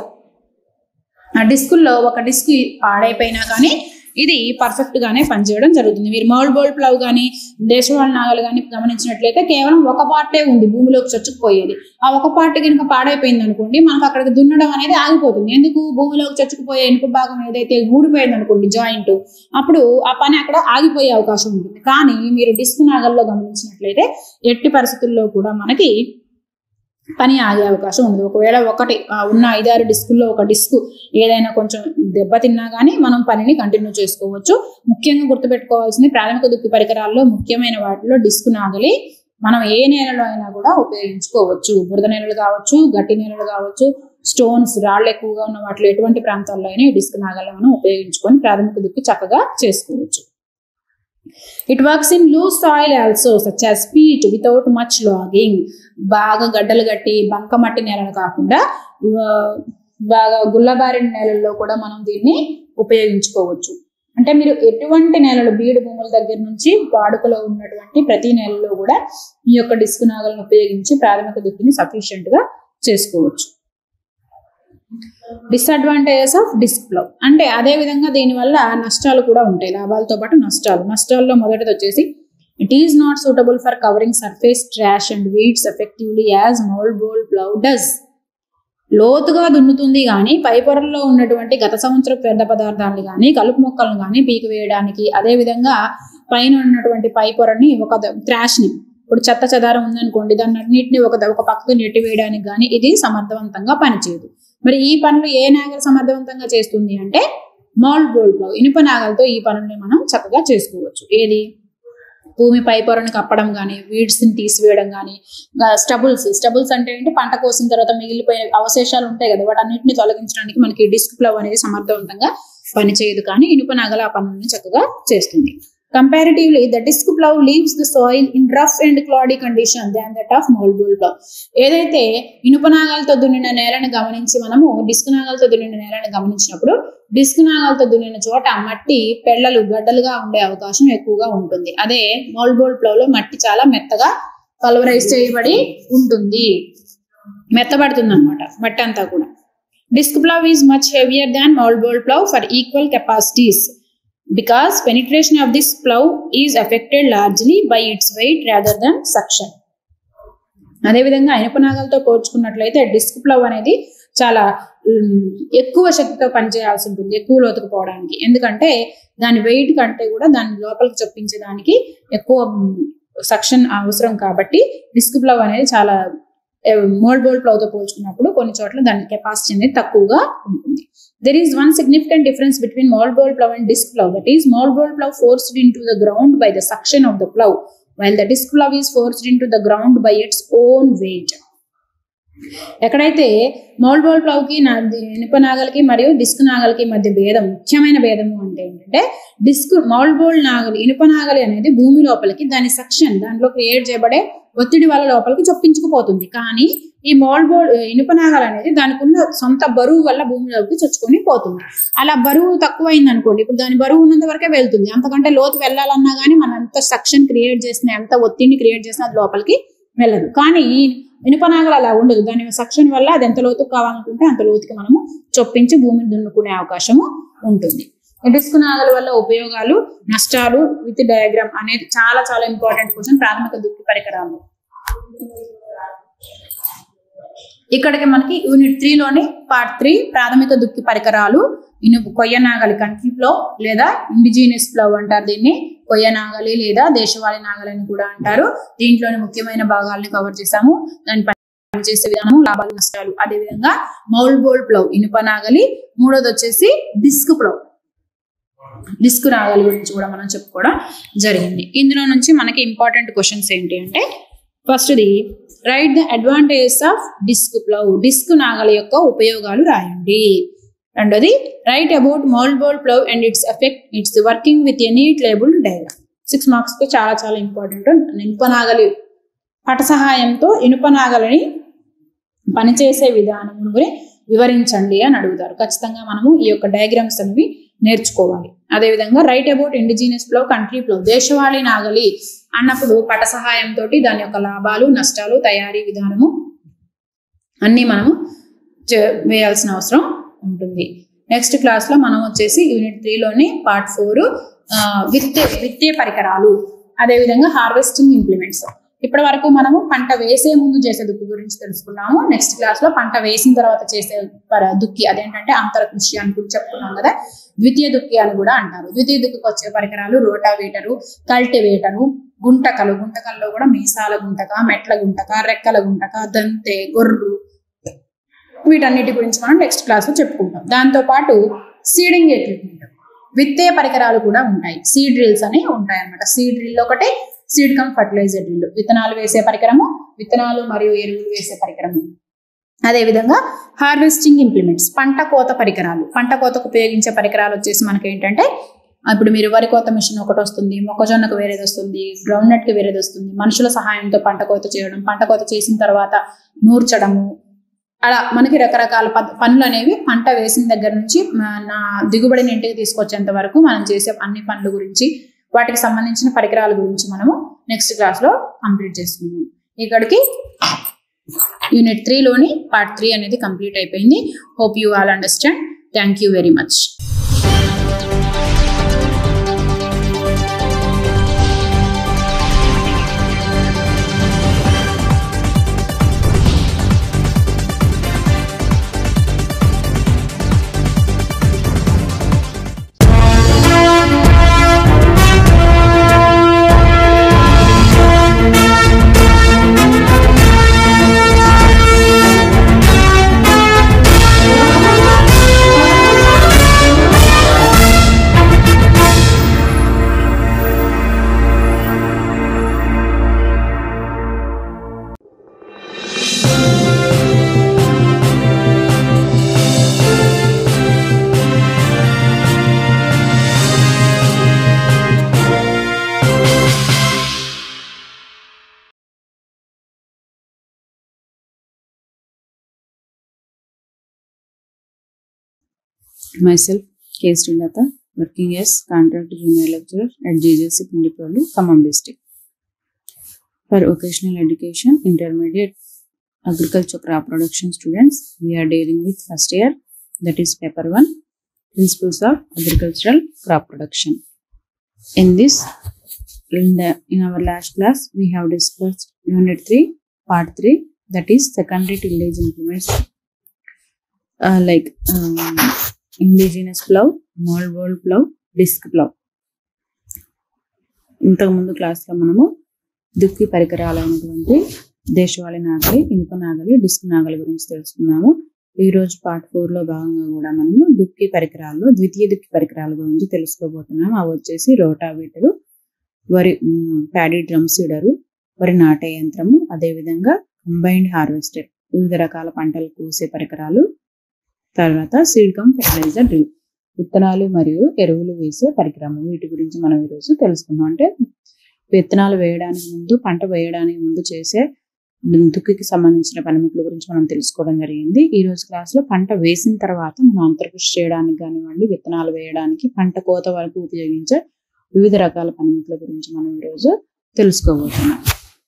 ఆ డిస్కుల్లో ఒక డిస్క్ పాడైపోయినా కానీ ఇది పర్ఫెక్ట్ గానే పనిచేయడం జరుగుతుంది మీరు మౌల్ బోల్ ప్లవ్ కానీ దేశవాళ నాగలు కానీ గమనించినట్లయితే కేవలం ఒక పార్టే ఉంది భూమిలోకి చొచ్చుకుపోయేది ఆ ఒక పార్ట్ కనుక పాడైపోయింది అనుకోండి మనకు అక్కడికి దున్నడం అనేది ఆగిపోతుంది ఎందుకు భూమిలోకి చొచ్చుకుపోయే ఇనుప భాగం ఏదైతే ఊడిపోయింది అనుకోండి జాయింట్ అప్పుడు ఆ పని అక్కడ ఆగిపోయే అవకాశం ఉంటుంది కానీ మీరు డిస్క్ నాగల్లో గమనించినట్లయితే ఎట్టి పరిస్థితుల్లో కూడా మనకి పని ఆగే అవకాశం ఉంది ఒకవేళ ఒకటి ఆ ఉన్న ఐదారు డిస్కుల్లో ఒక డిస్క్ ఏదైనా కొంచెం దెబ్బతిన్నా కానీ మనం పనిని కంటిన్యూ చేసుకోవచ్చు ముఖ్యంగా గుర్తుపెట్టుకోవాల్సింది ప్రాథమిక దుక్కి పరికరాల్లో ముఖ్యమైన వాటిలో డిస్క్ నాగలి మనం ఏ నేలలో అయినా కూడా ఉపయోగించుకోవచ్చు బురద నేలలు కావచ్చు గట్టి నేలలు కావచ్చు స్టోన్స్ రాళ్ళు ఎక్కువగా ఉన్న వాటిలో ఎటువంటి ప్రాంతాల్లో అయినా ఈ డిస్క్ నాగల్ని మనం ఉపయోగించుకొని ప్రాథమిక దుక్కి చక్కగా చేసుకోవచ్చు it works in loose soil also such as peat without much clogging బాగా గడ్డలు కట్టి బంకమట్టి నేలలు కాకుండా ఆ, బాగా గుల్లబారిన నేలల్లో కూడా మనం దీన్ని ఉపయోగించుకోవచ్చు అంటే మీరు ఎటువంటి నేలలు బీడు భూముల దగ్గర నుంచి వాడుకలో ఉన్నటువంటి ప్రతి నేలలో కూడా ఈ యొక్క డిస్క్ నాగలను ఉపయోగించి ప్రాథమిక దుక్కిని సఫిషియెంట్ గా చేసుకోవచ్చు డిసడ్వాంటేజెస్ ఆఫ్ డిస్క్ ప్లవ్ అంటే అదే విధంగా దీనివల్ల నష్టాలు కూడా ఉంటాయి లాభాలతో పాటు నష్టాలు నష్టాల్లో మొదటిది వచ్చేసి it is not suitable for covering surface trash and weeds effectively as mould board plough does లోతుగా దున్నుతుంది కానీ పై పొరల్లో ఉన్నటువంటి గత సంవత్సరం వ్యర్థ పదార్థాలను కానీ కలుపు మొక్కలను కానీ పీకి వేయడానికి అదే విధంగా పైన ఉన్నటువంటి పై పొరని ఒక త్రాష్ ని ఇప్పుడు చెత్త చెదారం ఉందనుకోండి దాన్ని అన్నింటినీ ఒక ఒక పక్కకు నెట్టి వేయడానికి కానీ ఇది సమర్థవంతంగా పనిచేయదు మరి ఈ పనులు ఏ నాగలు సమర్థవంతంగా చేస్తుంది అంటే మౌల్డ్ బోల్డ్ లో ఇనుప నాగలతో ఈ పనుల్ని మనం చక్కగా చేసుకోవచ్చు ఏది భూమి పై పొరను కప్పడం కానీ వీడ్స్ ని తీసివేయడం కానీ స్టబుల్స్ స్టబుల్స్ అంటే ఏంటి పంట కోసిన తర్వాత మిగిలిపోయే అవశేషాలు ఉంటాయి కదా వాటన్నిటిని తొలగించడానికి మనకి డిస్క్ ప్లవ్ అనేది సమర్థవంతంగా పనిచేయదు కానీ ఇనుప నాగల ఆ పనులను చక్కగా చేస్తుంది comparatively the disc plough leaves the soil in rough and cloddy condition than that of mouldboard plough ఏదైతే ఇనుప నాగలతో దున్నిన నేలను గమనించి మనము డిస్క్ నాగలతో దున్నిన నేలను గమనించినప్పుడు డిస్క్ నాగలతో దున్నిన చోట మట్టి పెళ్ళలు గడ్డలుగా ఉండే అవకాశం ఎక్కువగా ఉంటుంది అదే మౌల్బోల్ ప్లవ్ లో మట్టి చాలా మెత్తగా పల్వరైజ్ చేయబడి ఉంటుంది మెత్తబడుతుంది అనమాట మట్టి అంతా కూడా disc plough is much heavier than mouldboard plough for equal capacities because penetration of this plough is affected largely by its weight rather than suction అదేవిధంగా ఇనుప నాగలతో పోల్చుకున్నట్లయితే డిస్క్ ప్లవ్ అనేది చాలా ఉమ్, ఎక్కువ శక్తితో పనిచేయాల్సి ఉంటుంది ఎక్కువ లోతుకు పోవడానికి ఎందుకంటే దాని వెయిట్ కంటే కూడా దాని లోపలికి చొప్పించడానికి ఎక్కువ సక్షన్ అవసరం కాబట్టి డిస్క్ ప్లవ్ అనేది చాలా మోల్డ్ బోల్డ్ ప్లవ్ తో పోల్చుకున్నప్పుడు కొన్ని చోట్ల దాని కెపాసిటీ అనేది తక్కువగా ఉంటుంది there is one significant difference between mold bowl plough and disc plough. That is, mold bowl plough forced into the ground by the suction of the plough, while the disc plough is forced into the ground by its own weight. ఎక్కడైతే mould board ప్లవ్కి నా ఇనుప నాగలికి మరియు disc నాగలికి మధ్య భేదం ముఖ్యమైన భేదము అంటే ఏంటంటే డిస్క్ మోల్డ్ బోల్ నాగలి ఇనుప నాగలి అనేది భూమి లోపలికి దాని సక్షన్ దాంట్లో క్రియేట్ చేయబడే ఒత్తిడి వల్ల లోపలికి చొప్పించుకుపోతుంది కానీ ఈ మోల్డ్ బోల్ ఇనుప నాగలి అనేది దానికి ఉన్న సొంత బరువు వల్ల భూమిలోకి చొచ్చుకొని పోతుంది అలా బరువు తక్కువైంది అనుకోండి ఇప్పుడు దాని బరువు ఉన్నంత వరకే వెళ్తుంది అంతకంటే లోతు వెళ్ళాలన్నా కానీ మనం ఎంత సక్షన్ క్రియేట్ చేసినా ఎంత ఒత్తిడిని క్రియేట్ చేసినా అది లోపలికి వెళ్ళదు కానీ ఈ ఇనుప నాగలు అలా ఉండదు దాని సక్షన్ వల్ల అది ఎంత లోతుకు కావాలనుకుంటే అంత లోతుకి మనము చొప్పించి భూమిని దున్నుకునే అవకాశము ఉంటుంది ఈ డిస్క్ నాగల వల్ల ఉపయోగాలు నష్టాలు విత్ డయాగ్రామ్ అనేది చాలా చాలా ఇంపార్టెంట్ క్వశ్చన్ ప్రాథమిక దుక్కి పరికరాలు ఇక్కడికి మనకి యూనిట్ త్రీ లోని పార్ట్ త్రీ ప్రాథమిక దుక్కి పరికరాలు ఇనుపు కొయ్య నాగలి కంట్రీ ప్లో లేదా ఇండిజినియస్ ప్లవ్ అంటారు దీన్ని కొయ్య నాగలి లేదా దేశవాళీ నాగలి అని కూడా అంటారు దీంట్లోని ముఖ్యమైన భాగాలను కవర్ చేశాము దాని పనిచేసే విధానం లాభాలు నష్టాలు అదే విధంగా మౌల్ బోల్ ప్లవ్ ఇనుప నాగలి మూడోది వచ్చేసి డిస్క్ ప్లవ్ డిస్క్ నాగలి గురించి కూడా మనం చెప్పుకోవడం జరిగింది ఇందులో నుంచి మనకి ఇంపార్టెంట్ క్వశ్చన్స్ ఏంటి అంటే ఫస్ట్ది write the advantages of disc plough disc నాగలి యొక్క ఉపయోగాలు రాయండి రెండోది write about mould board plough and its effect its working with a neat label diagram six marks కి చాలా చాలా ఇంపార్టెంట్ ఇనుప నాగలి పట సహాయంతో ఇనుప నాగలిని పనిచేసే విధానం గురి వివరించండి అని అడుగుతారు ఖచ్చితంగా మనము ఈ యొక్క డయాగ్రామ్స్ అనేవి నేర్చుకోవాలి అదేవిధంగా write about indigenous plough country plough దేశవాళీ నాగలి అన్నప్పుడు పట సహాయంతో దాని యొక్క లాభాలు నష్టాలు తయారీ విధానము అన్నీ మనము చే- వేయాల్సిన అవసరం ఉంటుంది నెక్స్ట్ క్లాస్ లో మనం వచ్చేసి యూనిట్ త్రీలోని పార్ట్ ఫోర్ విత్తే విత్తే పరికరాలు అదేవిధంగా హార్వెస్టింగ్ ఇంప్లిమెంట్స్ ఇప్పటి వరకు మనము పంట వేసే ముందు చేసే దుక్కి గురించి తెలుసుకున్నాము నెక్స్ట్ క్లాస్ లో పంట వేసిన తర్వాత చేసే పర- దుక్కి అదేంటంటే అంతర కృషి అని కూడా చెప్పుకున్నాం కదా ద్వితీయ దుక్కి అని కూడా అంటారు ద్వితీయ దుక్కికి వచ్చే పరికరాలు రోటావేటరు కల్టివేటరు గుంటకలు గుంటకల్లో కూడా మీసాల గుంటక మెట్ల గుంటక రెక్కల గుంటక దంతె గొర్రు వీటన్నిటి గురించి మనం నెక్స్ట్ క్లాస్ లో చెప్పుకుంటాం దాంతో పాటు సీడింగ్ ఎక్విప్మెంట్ విత్తే పరికరాలు కూడా ఉంటాయి సీడ్ డ్రిల్స్ అని ఉంటాయి అన్నమాట సీడ్ డ్రిల్ ఒకటి సీడ్ కమ్ ఫర్టిలైజర్ డ్రిల్ విత్తనాలు వేసే పరికరము విత్తనాలు మరియు ఎరువులు వేసే పరికరము అదే విధంగా హార్వెస్టింగ్ ఇంప్లిమెంట్స్ పంట కోత పరికరాలు పంట కోతకు ఉపయోగించే పరికరాలు వచ్చేసి మనకి ఏంటంటే ఇప్పుడు మీరు వరి కోత మిషన్ ఒకటి వస్తుంది మొక్కజొన్నకు వేరేది వస్తుంది గ్రౌండ్ నట్ కి వేరేది వస్తుంది మనుషుల సహాయంతో పంట కోత చేయడం పంట కోత చేసిన తర్వాత నూర్చడము అలా మనకి రకరకాల పద్- పనులు అనేవి పంట వేసిన దగ్గర నుంచి మ- నా దిగుబడిని ఇంటికి తీసుకొచ్చేంత వరకు మనం చేసే అన్ని పనుల గురించి వాటికి సంబంధించిన పరికరాల గురించి మనము నెక్స్ట్ క్లాస్ లో కంప్లీట్ చేసుకున్నాం ఇక్కడికి యూనిట్ త్రీలోని పార్ట్ త్రీ అనేది కంప్లీట్ అయిపోయింది hope you all understand thank you very much myself K. Srilata, working as contract junior lecturer at JJC Pindipalli, Khammam district. For vocational education, intermediate agriculture crop production students, we are dealing with first year, that is paper one, principles of agricultural crop production. In this, in, the, in our last class, we have discussed unit 3, part 3, that is secondary tillage implements uh, like um, indigenous plough mouldboard plough disc plough ఇంతకుముందు క్లాస్లో మనము దుక్కి పరికరాలైనటువంటి దేశవాళీ నాగలి ఇనుప నాగలి disc నాగలి గురించి తెలుసుకున్నాము ఈ రోజు పార్ట్ ఫోర్ లో భాగంగా కూడా మనము దుక్కి పరికరాల్లో ద్వితీయ దుక్కి పరికరాల గురించి తెలుసుకోబోతున్నాం అవి వచ్చేసి రోటావీటరు వరి ప్యాడీ డ్రమ్ సీడరు వరి నాటే యంత్రము అదేవిధంగా కంబైన్డ్ హార్వెస్టర్ వివిధ రకాల పంటలు కోసే పరికరాలు తర్వాత సీడ్ కమ్ ఫెర్టిలైజర్ డ్రిల్ విత్తనాలు మరియు ఎరువులు వేసే పరికరము వీటి గురించి మనం ఈరోజు తెలుసుకుందాం అంటే విత్తనాలు వేయడానికి ముందు పంట వేయడానికి ముందు చేసే దుక్కికి సంబంధించిన పనిముట్ల గురించి మనం తెలుసుకోవడం జరిగింది ఈ రోజు క్లాస్ లో పంట వేసిన తర్వాత మనం అంతర్కృషి చేయడానికి కానివ్వండి విత్తనాలు వేయడానికి పంట కోత వరకు ఉపయోగించే వివిధ రకాల పనిముట్ల గురించి మనం ఈరోజు తెలుసుకోబోతున్నాం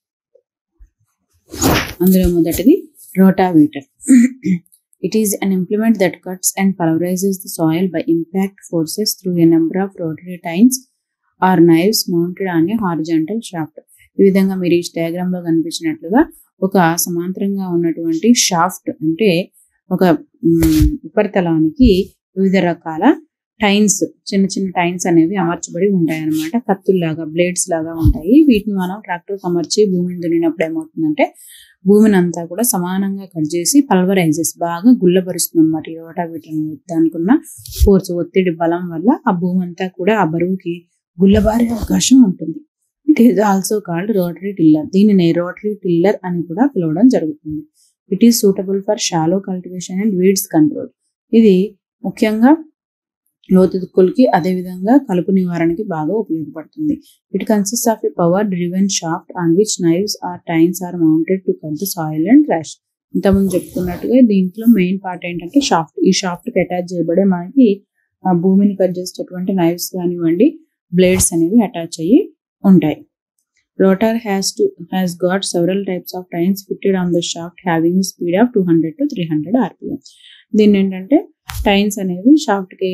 అందులో మొదటిది rotavator it is an implement that cuts and pulverises the soil by impact forces through a number of rotary tines or knives mounted on a horizontal shaft ఈ విధంగా మీరు ఈ డయాగ్రామ్ లో కనిపించినట్లుగా ఒక సమాంతరంగా ఉన్నటువంటి షాఫ్ట్ అంటే ఒక ఉపరితలానికి వివిధ రకాల టైన్స్ చిన్న చిన్న టైన్స్ అనేవి అమర్చబడి ఉంటాయి అనమాట కత్తుల్లాగా బ్లేడ్స్ లాగా ఉంటాయి వీటిని మనం ట్రాక్టర్ అమర్చి భూమిని దున్నినప్పుడు ఏమవుతుందంటే భూమిని అంతా కూడా సమానంగా కట్ చేసి పల్వరైజెస్ బాగా గుల్లబరుస్తుంది అనమాట ఈ రోటావీటర్ దానికి ఉన్న ఫోర్స్ ఒత్తిడి బలం వల్ల ఆ భూమి అంతా కూడా ఆ బరువుకి గుల్లబారే అవకాశం ఉంటుంది it is also called rotary tiller దీనిని రోటరీ టిల్లర్ అని కూడా పిలవడం జరుగుతుంది it is suitable for shallow cultivation and weeds control ఇది ముఖ్యంగా లోతు దుక్కులకి అదేవిధంగా కలుపు నివారణకి బాగా ఉపయోగపడుతుంది it consist of a power driven shaft on which knives or tines are mounted to cut the soil and trash ఇంతకుముందు చెప్పుకున్నట్టుగా దీంట్లో మెయిన్ పార్ట్ ఏంటంటే షాఫ్ట్ ఈ షాఫ్ట్ కి అటాచ్ చేయబడే మనకి భూమిని కట్ చేసేటటువంటి నైవ్స్ కానివ్వండి బ్లేడ్స్ అనేవి అటాచ్ అయ్యి ఉంటాయి rotor has to has got several types of tines fitted on the shaft having speed of two hundred to three hundred RPM దీన్ని ఏంటంటే టైన్స్ అనేవి షాఫ్ట్ కి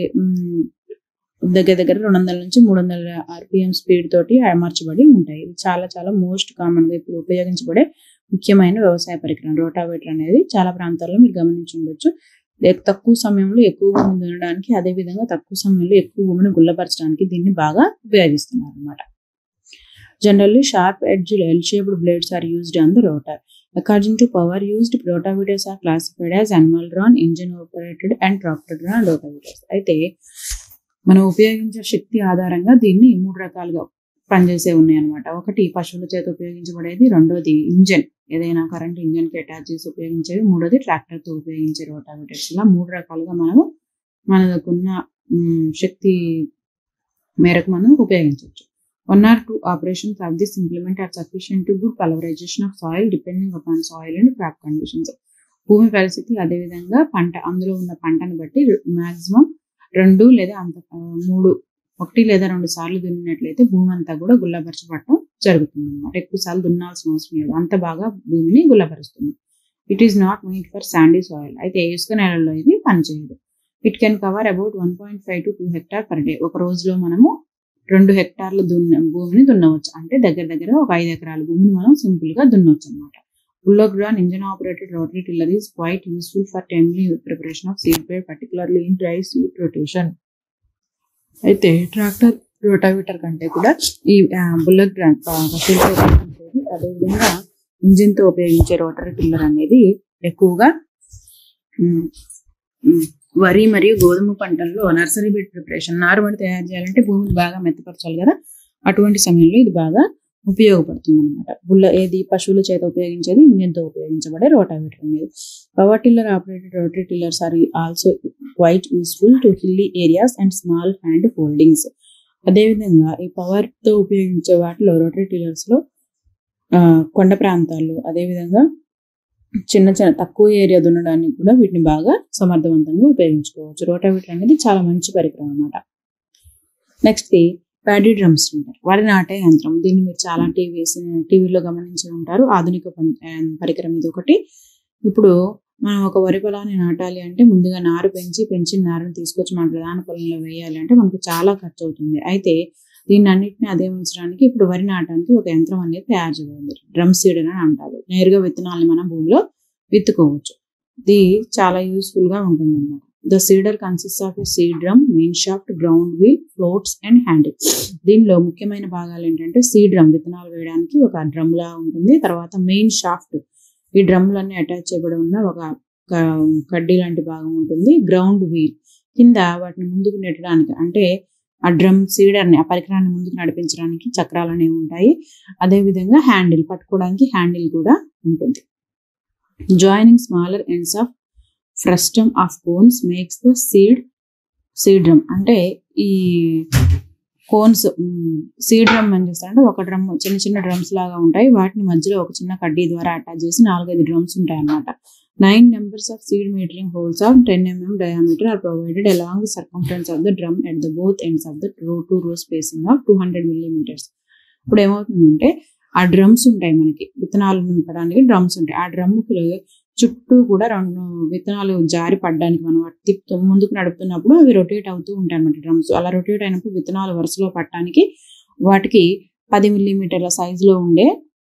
దగ్గర దగ్గర రెండు వందల నుంచి మూడు వందల ఆర్పిఎం స్పీడ్ తోటి అమర్చబడి ఉంటాయి ఇది చాలా చాలా మోస్ట్ కామన్ గా ఇప్పుడు ఉపయోగించబడే ముఖ్యమైన వ్యవసాయ పరికరం రోటావేటర్ అనేది చాలా ప్రాంతాల్లో మీరు గమనించి ఉండొచ్చు తక్కువ సమయంలో ఎక్కువ భూమిని దున్నడానికి అదే విధంగా తక్కువ సమయంలో ఎక్కువ భూమిని గుల్లపరచడానికి దీన్ని బాగా ఉపయోగిస్తున్నారు అనమాట generally sharp edge L shaped blades are used on the rotor according to power used rotavators are classified as animal drawn engine operated and tractor drawn rotavators అయితే మనం ఉపయోగించే శక్తి ఆధారంగా దీన్ని మూడు రకాలుగా పనిచేసే ఉన్నాయి అనమాట ఒకటి పశువుల చేత ఉపయోగించబడేది రెండోది ఇంజన్ ఏదైనా కరెంట్ ఇంజన్ కి అటాచ్ చేసి ఉపయోగించేవి మూడోది ట్రాక్టర్ తో ఉపయోగించే రోటావేటర్స్ ఇలా మూడు రకాలుగా మనము మనకున్న శక్తి మేరకు మనం ఉపయోగించవచ్చు one or two operations of this implement are sufficient to good pulverisation of soil depending upon soil and crop conditions భూమి పరిస్థితి అదేవిధంగా పంట అందులో ఉన్న పంటను బట్టి మాక్సిమం రెండు లేదా అంత మూడు ఒకటి లేదా రెండు సార్లు దున్నినట్లయితే భూమి అంతా కూడా గుల్లపరచబడటం జరుగుతుంది అనమాట ఎక్కువ సార్లు దున్నాల్సిన అవసరం లేదు అంత బాగా భూమిని గుల్లపరుస్తుంది it is not made for sandy soil అయితే ఇసుక నేలల్లో ఇది పనిచేయదు it can cover about one point five to two hectare per day ఒక రోజులో మనము రెండు హెక్టార్ల దున్న భూమిని దున్నవచ్చు అంటే దగ్గర దగ్గర ఒక ఐదు ఎకరాల భూమిని మనం సింపుల్ గా దున్నవచ్చు అనమాట bullock drawn engine operated rotary tiller is quite useful for timely preparation of seed bed particularly in dry seed rotation అయితే ట్రాక్టర్ రోటావీటర్ కంటే కూడా ఈ బుల్లక్ డ్రాన్ పశువులతో ఉపయోగించేది అదేవిధంగా ఇంజిన్ తో ఉపయోగించే రోటరీ టిల్లర్ అనేది ఎక్కువగా వరి మరియు గోధుమ పంటల్లో నర్సరీ బెడ్ ప్రిపరేషన్ నారుమడి తయారు చేయాలంటే భూమిని బాగా మెత్తపరచాలి కదా అటువంటి సమయంలో ఇది బాగా ఉపయోగపడుతుంది అనమాట బుల్ల ఏది పశువుల చేత ఉపయోగించేది ఇంజన్తో ఉపయోగించబడే రోటావేటర్ అనేది power tiller operated rotary tillers are also quite useful to hilly areas and small hand holdings అదేవిధంగా ఈ పవర్ తో ఉపయోగించే వాటిలో రోటరీ టిల్లర్స్ లో కొండ ప్రాంతాల్లో అదేవిధంగా చిన్న చిన్న తక్కువ ఏరియా దున్నడానికి కూడా వీటిని బాగా సమర్థవంతంగా ఉపయోగించుకోవచ్చు రోటావేటర్ అనేది చాలా మంచి పరికరం అనమాట నెక్స్ట్ ప్యాడీ డ్రమ్స్ ఉంటారు వరి నాటే యంత్రం దీన్ని మీరు చాలా టీవీస్ టీవీలో గమనించి ఉంటారు ఆధునిక పరికరం ఇది ఒకటి ఇప్పుడు మనం ఒక వరి పొలాన్ని నాటాలి అంటే ముందుగా నారు పెంచి పెంచిన నారుని తీసుకొచ్చి మన ప్రధాన పొలంలో వేయాలి అంటే మనకు చాలా ఖర్చు అవుతుంది అయితే దీన్ని అన్నింటినీ అధిగమించడానికి ఇప్పుడు వరి నాటడానికి ఒక యంత్రం అనేది తయారు చేయబడింది డ్రమ్ సీడర్ అని అంటారు నేరుగా విత్తనాలను మనం భూమిలో విత్తుకోవచ్చు ఇది చాలా యూస్ఫుల్ గా ఉంటుంది అన్నమాట the seeder consist of a seed drum main shaft ground wheel floats and handle దీనిలో ముఖ్యమైన భాగాలు ఏంటంటే సీడ్ డ్రమ్ విత్తనాలు వేయడానికి ఒక డ్రమ్ లా ఉంటుంది తర్వాత మెయిన్ షాఫ్ట్ ఈ డ్రమ్లన్నీ అటాచ్ చేయబడి ఉన్న ఒక క- కడ్డీ లాంటి భాగం ఉంటుంది గ్రౌండ్ వీల్ కింద వాటిని ముందుకు నెట్టడానికి అంటే ఆ డ్రమ్ సీడర్ని ఆ పరికరాన్ని ముందుకు నడిపించడానికి చక్రాలు అనేవి ఉంటాయి అదేవిధంగా హ్యాండిల్ పట్టుకోవడానికి హ్యాండిల్ కూడా ఉంటుంది joining smaller ends of frustum of cones makes the seed seed drum అంటే ఈ కోన్స్ సీడ్ డ్రమ్ ఏం చేస్తారంటే ఒక డ్రమ్ చిన్న చిన్న డ్రమ్స్ లాగా ఉంటాయి వాటిని మధ్యలో ఒక చిన్న కడ్డీ ద్వారా అటాచ్ చేసి నాలుగైదు డ్రమ్స్ ఉంటాయి అన్నమాట nine numbers of seed metering holes of ten mm diameter are provided along the circumference of the drum at the both ends of the row to row spacing of two hundred millimetres ఇప్పుడు ఏమవుతుందంటే ఆ drums ఉంటాయి మనకి విత్తనాలు నింపడానికి drums ఉంటాయి ఆ డ్రమ్కి చుట్టూ కూడా రెండు విత్తనాలు జారి పడడానికి మనం వాటి తిప్పుతూ ముందుకు నడుపుతున్నప్పుడు అవి రొటేట్ అవుతూ ఉంటాయి అన్నమాట డ్రమ్స్ అలా రొటేట్ అయినప్పుడు విత్తనాలు వరుసలో పట్టడానికి వాటికి పది మిల్లీమీటర్ల సైజులో ఉండే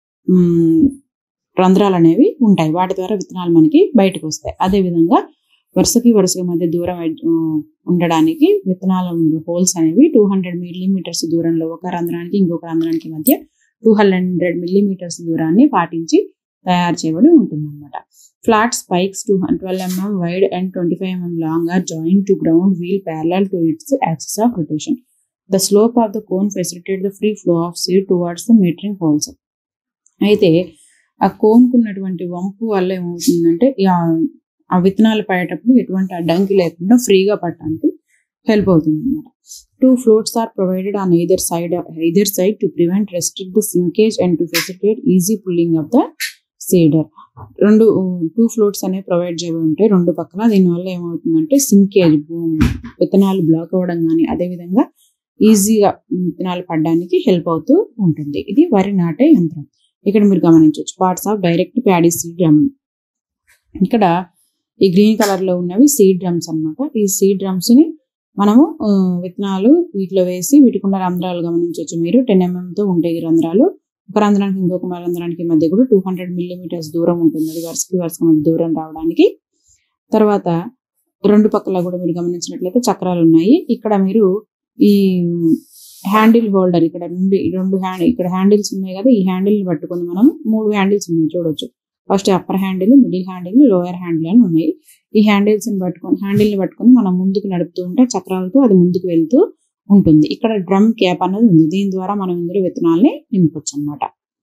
మ్, రంధ్రాలు అనేవి ఉంటాయి వాటి ద్వారా విత్తనాలు మనకి బయటకు వస్తాయి అదే విధంగా వరుసకి వరుసకి మధ్య దూరం ఆ, ఉండడానికి విత్తనాల హోల్స్ అనేవి టూ హండ్రెడ్ మిల్లీమీటర్స్ దూరంలో ఒక రంధ్రానికి ఇంకొక రంధ్రానికి మధ్య టూ హండ్రెడ్ మిల్లీమీటర్స్ దూరాన్ని పాటించి తయారు చేయబడి ఉంటుంది అనమాట flat spikes two twelve mm wide and twenty five mm long are join to ground wheel parallel to its axis of rotation the slope of the cone facilitate the free flow of seed towards the metering holes అయితే ఆ కోన్కు ఉన్నటువంటి వంపు వల్ల ఏమవుతుందంటే ఈ ఆ- ఆ విత్తనాలు పడేటప్పుడు ఎటువంటి అడ్డంకి లేకుండా ఫ్రీగా పట్టడానికి హెల్ప్ అవుతుంది అనమాట two floats are provided on either side either side to prevent restrict the sinkage and to facilitate easy pulling of the seeder రెండు టూ ఫ్లోట్స్ అనేవి ప్రొవైడ్ చేయబడి ఉంటాయి రెండు పక్కల దీనివల్ల ఏమవుతుందంటే సింకేజ్ విత్తనాలు బ్లాక్ అవ్వడం కానీ అదేవిధంగా ఈజీగా విత్తనాలు పడడానికి హెల్ప్ అవుతూ ఉంటుంది ఇది వరి నాటే యంత్రం ఇక్కడ మీరు గమనించవచ్చు parts of direct paddy seed drum ఇక్కడ ఈ గ్రీన్ కలర్ లో ఉన్నవి సీడ్ డ్రమ్స్ అన్నమాట ఈ సీడ్ డ్రమ్స్ ని మనము ఆ, విత్తనాలు వీటిలో వేసి వీటికున్న రంధ్రాలు గమనించవచ్చు మీరు టెన్ ఎంఎం తో ఉంటాయి ఈ రంధ్రాలు ఒక రంధ్రానికి ఇంకొక రంధ్రానికి మధ్య కూడా టూ హండ్రెడ్ మిల్లీమీటర్స్ దూరం ఉంటుంది అది వరుసకి వరుసకి మధ్య దూరం రావడానికి తర్వాత రెండు పక్కల కూడా మీరు గమనించినట్లయితే చక్రాలు ఉన్నాయి ఇక్కడ మీరు ఈ హ్యాండిల్ హోల్డర్ ఇక్కడ రెండు రెండు హ్యాండ్ ఇక్కడ హ్యాండిల్స్ ఉన్నాయి కదా ఈ హ్యాండిల్ పట్టుకొని మనం మూడు హ్యాండిల్స్ ఉన్నాయి చూడొచ్చు first upper handle middle handle lower handle అని ఉన్నాయి ఈ హ్యాండిల్స్ ని పట్టుకొని హ్యాండిల్ ని పట్టుకొని మనం ముందుకు నడుపుతూ ఉంటే చక్రాలతో అది ముందుకు వెళ్తూ ఉంటుంది ఇక్కడ డ్రమ్ క్యాప్ అనేది ఉంది దీని ద్వారా మనం ఇందులో విత్తనాల్ని నింపొచ్చు అన్నమాట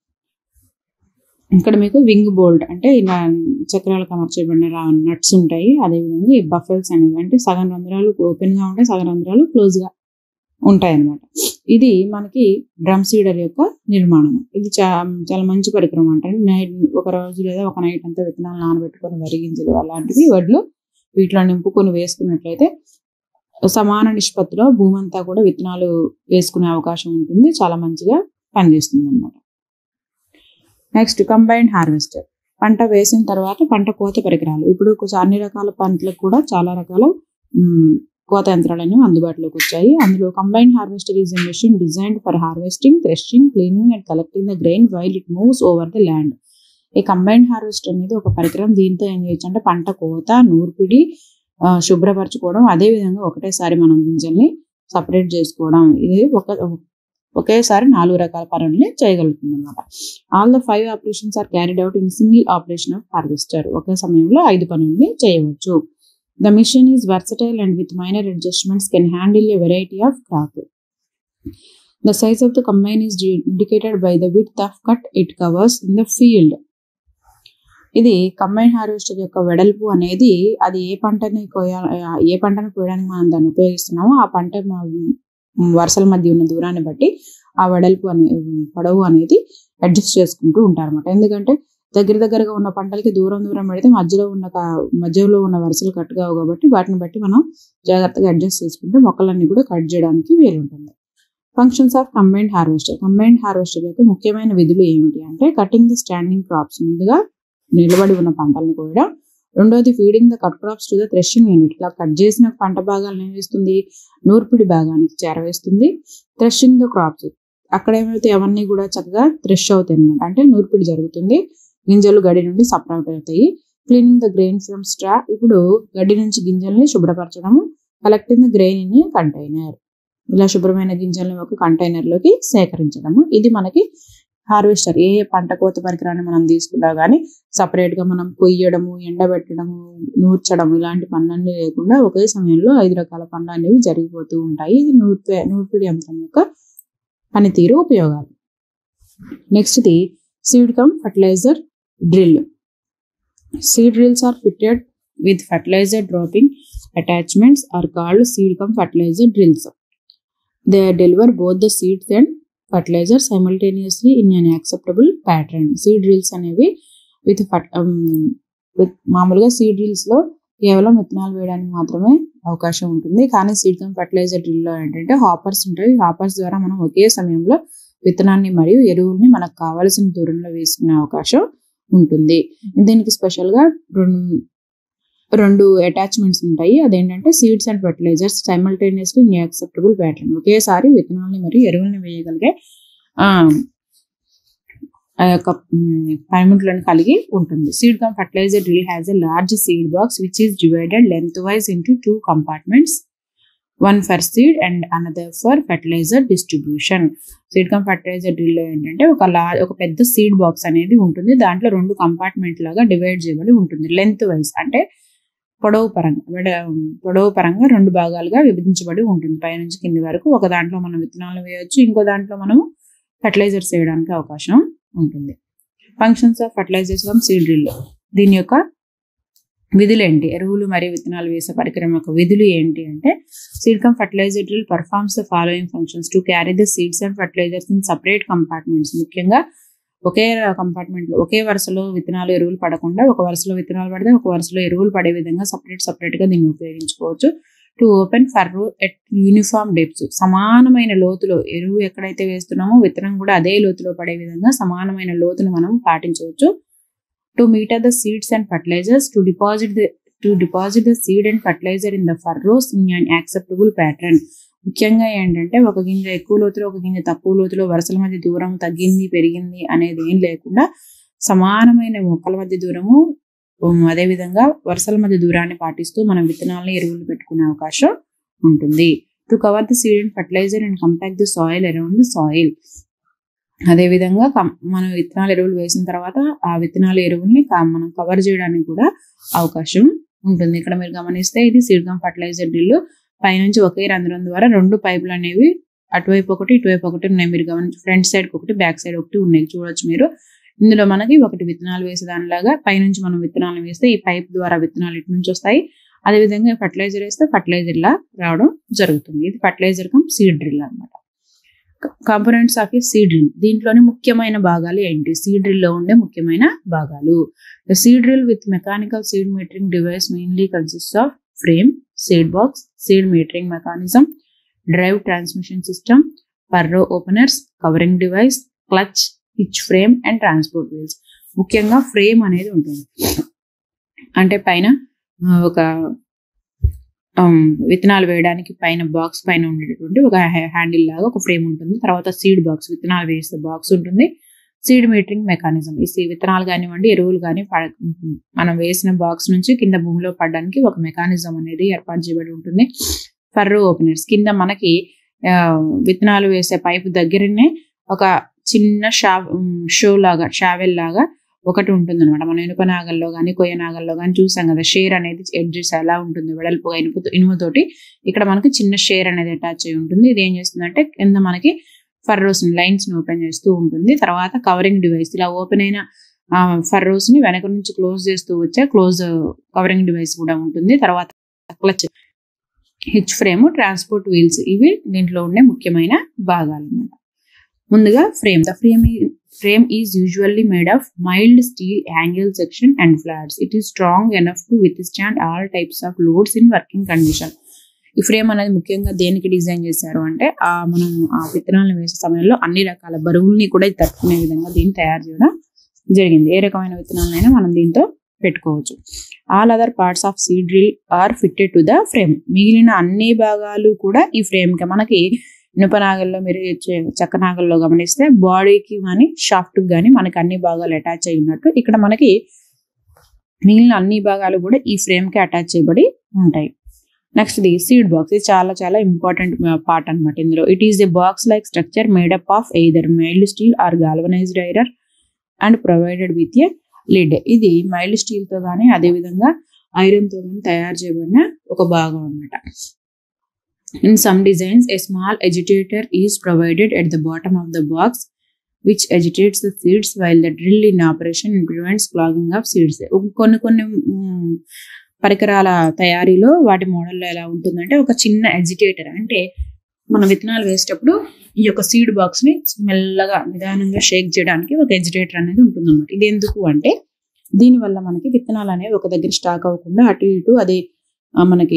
ఇక్కడ మీకు వింగ్ బోల్ట్ అంటే ఇలా చక్రాలకు అమర్చబడిన నట్స్ ఉంటాయి అదేవిధంగా ఈ బఫెల్స్ అనేవి అంటే సగం రంధ్రాలు ఓపెన్ గా ఉంటాయి సగం రంధ్రాలు క్లోజ్ గా ఉంటాయి అన్నమాట ఇది మనకి డ్రమ్ సీడర్ యొక్క నిర్మాణం ఇది చా చాలా మంచి పరికరం అంటే నైట్ ఒక రోజు లేదా ఒక నైట్ అంతా విత్తనాలు నానబెట్టుకొని వరి గింజలు అలాంటివి వడ్లు వీటిలో నింపుకొని వేసుకున్నట్లయితే సమాన నిష్పత్తిలో భూమి అంతా కూడా విత్తనాలు వేసుకునే అవకాశం ఉంటుంది చాలా మంచిగా పనిచేస్తుంది అనమాట నెక్స్ట్ కంబైన్డ్ హార్వెస్టర్ పంట వేసిన తర్వాత పంట కోత పరికరాలు ఇప్పుడు కొంచెం అన్ని రకాల పంటలకు కూడా చాలా రకాల మ్, కోత యంత్రాలు అనేవి అందుబాటులోకి వచ్చాయి అందులో combine harvester is a machine designed for harvesting threshing cleaning and collecting the grain while it moves over the land ఈ కంబైన్డ్ హార్వెస్టర్ అనేది ఒక పరికరం దీంతో ఏం చేయొచ్చు అంటే పంట కోత నూర్పిడి ఆ, శుభ్రపరచుకోవడం అదే విధంగా ఒకటేసారి మనం గింజల్ని సపరేట్ చేసుకోవడం ఇది ఒక ఒకేసారి నాలుగు రకాల పనుల్ని చేయగలుగుతుంది అనమాట all the five operations are carried out in single operation of harvester ఒకే సమయంలో ఐదు పనుల్ని చేయవచ్చు the machine is versatile and with minor adjustments can handle a variety of crop the size of the combine is indicated by the width of cut it covers in the field ఇది combine harvester యొక్క వెడల్పు అనేది అది ఏ పంటని కోయ ఏ పంటను కోయడానికి మనం దాన్ని ఉపయోగిస్తున్నామో ఆ పంట మ- వరుసల మధ్య ఉన్న దూరాన్ని బట్టి ఆ వెడల్పు అనే పొడవు అనేది అడ్జస్ట్ చేసుకుంటూ ఉంటారు అనమాట ఎందుకంటే దగ్గర దగ్గరగా ఉన్న పంటలకి దూరం దూరం పెడితే మధ్యలో ఉన్న కా- మధ్యలో ఉన్న వరుసలు కట్ కావు కాబట్టి వాటిని బట్టి మనం జాగ్రత్తగా అడ్జస్ట్ చేసుకుంటే మొక్కలన్నీ కూడా కట్ చేయడానికి వీలుంటుంది functions of combined harvester combined harvester యొక్క ముఖ్యమైన విధులు ఏమిటి అంటే కటింగ్ ద స్టాండింగ్ క్రాప్స్ ముందుగా నిలబడి ఉన్న పంటల్ని కోయడం రెండోది feeding the cut crops to the threshing unit ఇలా కట్ చేసిన పంట భాగాలను ఏం చేస్తుంది నూర్పిడి భాగానికి చేరవేస్తుంది థ్రెషింగ్ ద క్రాప్స్ అక్కడ ఏమైతే అవన్నీ కూడా చక్కగా థ్రెష్ అవుతాయి అనమాట అంటే నూర్పిడి జరుగుతుంది గింజలు గడి నుండి సపరేట్ అవుతాయి cleaning the grain from straw ఇప్పుడు గడ్డి నుంచి గింజల్ని శుభ్రపరచడము collecting the grain in container ఇలా శుభ్రమైన గింజల్ని ఒక కంటైనర్ లోకి సేకరించడము ఇది మనకి హార్వెస్టర్ ఏ పంట కోత పరికరాన్ని మనం తీసుకున్నా కానీ సపరేట్గా మనం కొయ్యడము ఎండబెట్టడము నూర్చడం ఇలాంటి పనులన్నీ లేకుండా ఒకే సమయంలో ఐదు రకాల పనులు అనేవి జరిగిపోతూ ఉంటాయి ఇది నూర్పే నూర్పిడి యంత్రం యొక్క పనితీరు ఉపయోగాలు నెక్స్ట్ది seed cum fertiliser drill seed drills are fitted with fertilizer dropping attachments are called seed cum fertilizer drills. They deliver both the seeds and fertilizer simultaneously in an acceptable pattern. Seed drills అనేవి with with మామూలుగా seed drills లో కేవలం విత్తనాలు వేయడానికి మాత్రమే అవకాశం ఉంటుంది కానీ సీడ్ కమ్ ఫర్టిలైజర్ డ్రిల్ లో ఏంటంటే హాపర్స్ ఉంటాయి హాపర్స్ ద్వారా మనం ఒకే సమయంలో విత్తనాన్ని మరియు ఎరువుల్ని మనకు కావలసిన దూరంలో వేసుకునే అవకాశం ఉంటుంది దీనికి స్పెషల్ గా రెండు రెండు అటాచ్మెంట్స్ ఉంటాయి అదేంటంటే seeds and fertilisers simultaneously in acceptable pattern ఒకేసారి విత్తనాలని మరియు ఎరువుల్ని వేయగలిగే ఆ ఆ యొక్క పైమెంట్లను కలిగి ఉంటుంది seed cum fertiliser drill has a large seed box which is divided lengthwise into two compartments one for seed and another for fertiliser distribution seed cum fertiliser drill ఏంటంటే ఒక లా ఒక పెద్ద సీడ్ బాక్స్ అనేది ఉంటుంది దాంట్లో రెండు compartment లాగా divide చేయబడి ఉంటుంది లెంత్ వైజ్ అంటే పొడవు పరంగా వెడ- పొడవు పరంగా రెండు భాగాలుగా విభజించబడి ఉంటుంది పైనుంచి కింది వరకు ఒక దాంట్లో మనం విత్తనాలు వేయొచ్చు ఇంకో దాంట్లో మనము ఫర్టిలైజర్స్ వేయడానికి అవకాశం ఉంటుంది functions of fertilisers cum seed drill దీని యొక్క విధులు ఏంటి ఎరువులు మరియు విత్తనాలు వేసే పరికరం యొక్క విధులు ఏంటి అంటే seed cum fertiliser drill performs the following functions to carry the seeds and fertilisers in separate compartments ముఖ్యంగా ఒకే కంపార్ట్మెంట్ లో ఒకే వరుసలో విత్తనాలు ఎరువులు పడకుండా ఒక వరుసలో విత్తనాలు పడితే ఒక వరుసలో ఎరువులు పడే విధంగా సపరేట్ సపరేట్ గా దీన్ని ఉపయోగించుకోవచ్చు to open furrow at uniform depths సమానమైన లోతులో ఎరువు ఎక్కడైతే వేస్తున్నామో విత్తనం కూడా అదే లోతులో పడే విధంగా సమానమైన లోతును మనం పాటించవచ్చు to meter the seeds and fertilisers to deposit the to deposit the seed and fertiliser in the furrows in an acceptable pattern ముఖ్యంగా ఏంటంటే ఒక గింజ ఎక్కువ లోతులో ఒక గింజ తక్కువ లోతులో వరుసల మధ్య దూరం తగ్గింది పెరిగింది అనేది ఏం లేకుండా సమానమైన మొక్కల మధ్య దూరము ఉమ్, అదేవిధంగా వరుసల మధ్య దూరాన్ని పాటిస్తూ మనం విత్తనాలను ఎరువులు పెట్టుకునే అవకాశం ఉంటుంది to cover the seed and fertiliser and compact the soil around the soil అదేవిధంగా కం- మనం విత్తనాలు ఎరువులు వేసిన తర్వాత ఆ విత్తనాల ఎరువుల్ని క- మనం కవర్ చేయడానికి కూడా అవకాశం ఉంటుంది ఇక్కడ మీరు గమనిస్తే ఇది సీడ్గమ్ ఫర్టిలైజర్ డ్రిల్ పైనుంచి ఒకే రంధ్రం ద్వారా రెండు పైపులు అనేవి అటువైపు ఒకటి ఇటువైపు ఒకటి ఉన్నాయి మీరు గమనించి ఫ్రంట్ సైడ్ ఒకటి బ్యాక్ సైడ్ ఒకటి ఉన్నాయి చూడొచ్చు మీరు ఇందులో మనకి ఒకటి విత్తనాలు వేసే దానిలాగా పైనుంచి మనం విత్తనాలు వేస్తే ఈ పైప్ ద్వారా విత్తనాలు ఇటు నుంచి వస్తాయి అదేవిధంగా ఫర్టిలైజర్ వేస్తే ఫర్టిలైజర్ లా రావడం జరుగుతుంది ఇది ఫర్టిలైజర్ కమ్ సీడ్ డ్రిల్ అన్నమాట components of a seed drill దీంట్లోని ముఖ్యమైన భాగాలు ఏంటి సీడ్ డ్రిల్ లో ఉండే ముఖ్యమైన భాగాలు the seed drill with mechanical seed metering device mainly consist of frame seed box seed metering mechanism drive transmission system furrow openers covering device clutch hitch frame and transport wheels ముఖ్యంగా frame అనేది ఉంటుంది అంటే పైన ఆ, ఒక ఆమ్, విత్తనాలు వేయడానికి పైన బాక్స్ పైన ఉండేటటువంటి ఒక హ్యాండిల్ లాగా ఒక ఫ్రేమ్ ఉంటుంది తర్వాత సీడ్ బాక్స్ విత్తనాలు వేసే బాక్స్ ఉంటుంది సీడ్ మీటరింగ్ మెకానిజం ఈ సీ- విత్తనాలు కానివ్వండి ఎరువులు కానీ పడ- మనం వేసిన బాక్స్ నుంచి కింద భూమిలో పడడానికి ఒక మెకానిజం అనేది ఏర్పాటు చేయబడి ఉంటుంది ఫర్రో ఓపెనర్స్ కింద మనకి ఆ, విత్తనాలు వేసే పైపు దగ్గరనే ఒక చిన్న షా షో లాగా షావెల్ లాగా ఒకటి ఉంటుంది అనమాట మనం ఇనుప నాగల్లో కానీ కొయ్య నాగల్లో కానీ చూసాం కదా షేర్ అనేది ఎడ్జెస్ ఎలా ఉంటుంది వెడల్పుగా ఇనుపు ఇనుముతోటి ఇక్కడ మనకి చిన్న షేర్ అనేది అటాచ్ అయి ఉంటుంది ఇది ఏం చేస్తుందంటే కింద మనకి ఫర్రోస్ లైన్స్ ని ఓపెన్ చేస్తూ ఉంటుంది తర్వాత కవరింగ్ డివైస్ ఇలా ఓపెన్ అయిన ఫర్రోస్ ని వెనక నుంచి క్లోజ్ చేస్తూ వచ్చే క్లోజ్ కవరింగ్ డివైస్ కూడా ఉంటుంది తర్వాత clutch hitch frame transport wheels ఇవి దీంట్లో ఉండే ముఖ్యమైన భాగాలు అన్నమాట ముందుగా frame the frame frame is usually made of mild steel angle section and flats it is strong enough to withstand all types of loads in working condition ఈ frame అనేది ముఖ్యంగా దేనికి డిజైన్ చేశారు అంటే ఆ మనం ఆ విత్తనాలను వేసే సమయంలో అన్ని రకాల బరువుల్ని కూడా ఇది తట్టుకునే విధంగా దీన్ని తయారు చేయడం జరిగింది ఏ రకమైన విత్తనాలైనా మనం దీంతో పెట్టుకోవచ్చు all other parts of seed drill are fitted to the frame మిగిలిన అన్ని భాగాలు కూడా ఈ ఫ్రేమ్ కి మనకి ఇనుప నాగల్లో మీరు చే- చెక్క నాగల్లో గమనిస్తే బాడీకి కానీ షాఫ్ట్ కానీ మనకి అన్ని భాగాలు అటాచ్ అయి ఉన్నట్టు ఇక్కడ మనకి మిగిలిన అన్ని భాగాలు కూడా ఈ ఫ్రేమ్ కి అటాచ్ చేయబడి ఉంటాయి నెక్స్ట్ ది సీడ్ బాక్స్ ఇది చాలా చాలా ఇంపార్టెంట్ పార్ట్ అనమాట ఇందులో it is a box like structure made up of either mild steel or galvanised iron and provided with a lid ఇది మైల్డ్ స్టీల్ తో కానీ అదేవిధంగా ఐరన్ తో కానీ తయారు చేయబడిన ఒక భాగం అన్నమాట in some designs a small agitator is provided at the bottom of the box which agitates the seeds while the drill in operation and prevents clogging of seeds కొన్ని కొన్ని మ్, పరికరాల తయారీలో వాటి మోడల్లో ఎలా ఉంటుందంటే ఒక చిన్న ఎజిటేటర్ అంటే మనం విత్తనాలు వేసేటప్పుడు ఈ యొక్క సీడ్ బాక్స్ ని మెల్లగా నిదానంగా షేక్ చేయడానికి ఒక ఎజిటేటర్ అనేది ఉంటుంది అనమాట ఇది ఎందుకు అంటే దీనివల్ల మనకి విత్తనాలు అనేవి ఒక దగ్గర స్టాక్ అవ్వకుండా అటు ఇటు అది ఆ, మనకి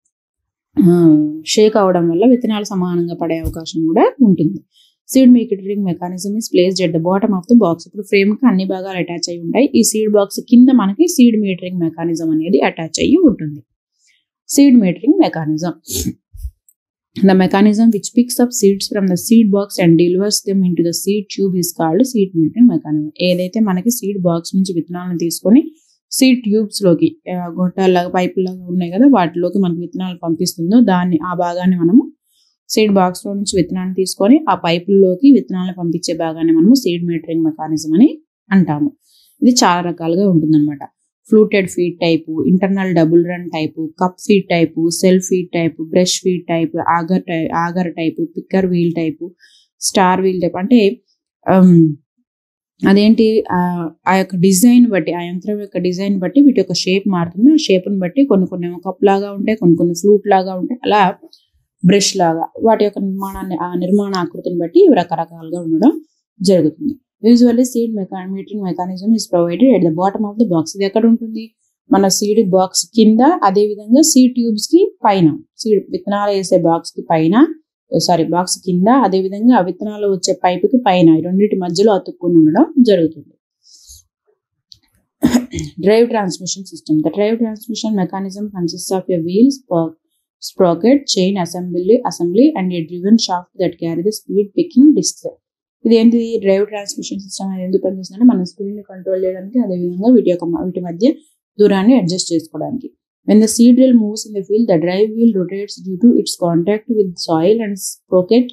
షేక్ అవడం వల్ల విత్తనాలు సమానంగా పడే అవకాశం కూడా ఉంటుంది seed metering mechanism is placed at the bottom of the box ఇప్పుడు ఫ్రేమ్ కి అన్ని భాగాలు అటాచ్ అయి ఉంటాయి ఈ సీడ్ బాక్స్ కింద మనకి సీడ్ మీటరింగ్ మెకానిజం అనేది అటాచ్ అయ్యి ఉంటుంది seed metering mechanism the mechanism which picks up seeds from the seed box and delivers them in to the seed tube is called seed metering mechanism ఏదైతే మనకి seed box నుంచి విత్తనాలను తీసుకొని seed tubes లోకి ఆ, గొట్టాల్లాగా పైపులాగా ఉన్నాయి కదా వాటిలోకి మనకి విత్తనాలు పంపిస్తుందో దాన్ని ఆ భాగాన్ని మనము సీడ్ బాక్స్ లో నుంచి విత్తనాన్ని తీసుకొని ఆ పైపుల్లోకి విత్తనాలను పంపించే భాగాన్ని మనము సీడ్ మీటరింగ్ మెకానిజం అని అంటాము ఇది చాలా రకాలుగా ఉంటుందన్నమాట fluted feed type internal double run type cup feed type self feed type brush feed type auger టై auger type picker wheel type star wheel type అంటే um, అదేంటి ఆ- ఆ యొక్క డిజైన్ బట్టి ఆ యంత్రం యొక్క డిజైన్ బట్టి వీటి యొక్క షేప్ మారుతుంది ఆ షేప్ని బట్టి కొన్ని కొన్ని కప్ లాగా ఉంటాయి కొన్ని కొన్ని ఫ్లూట్ లాగా ఉంటాయి అలా బ్రష్ లాగా వాటి యొక్క నిర్మాణాన్ని ఆ నిర్మాణ ఆకృతిని బట్టి ఇవి రకరకాలుగా ఉండడం జరుగుతుంది యూజువల్లీ సీడ్ మెకా metering mechanism is provided at the bottom of the box ఇది ఎక్కడ ఉంటుంది మన సీడ్ బాక్స్ కింద అదే విధంగా సీడ్ ట్యూబ్స్ కి పైన సీడ్ విత్తనాలు వేసే బాక్స్ కి పైన సారీ బాక్స్ కింద అదే విధంగా ఆ విత్తనాలు వచ్చే పైపు కి పైన ఈ రెండింటి మధ్యలో అతుక్కుని ఉండడం జరుగుతుంది drive transmission system the drive transmission mechanism consist of a wheel sprocket chain assembly assembly and a driven shaft that carry the speed picking disc ఇది ఏంటి డ్రైవ్ ట్రాన్స్మిషన్ సిస్టమ్ అనేది ఎందుకు పనిచేస్తుందంటే మన స్పీడ్ ని కంట్రోల్ చేయడానికి అదే విధంగా వీటి యొక్క వీటి మధ్య దూరాన్ని అడ్జస్ట్ చేసుకోవడానికి when the seed drill moves in the field the drive wheel rotates due to its contact with soil and sprocket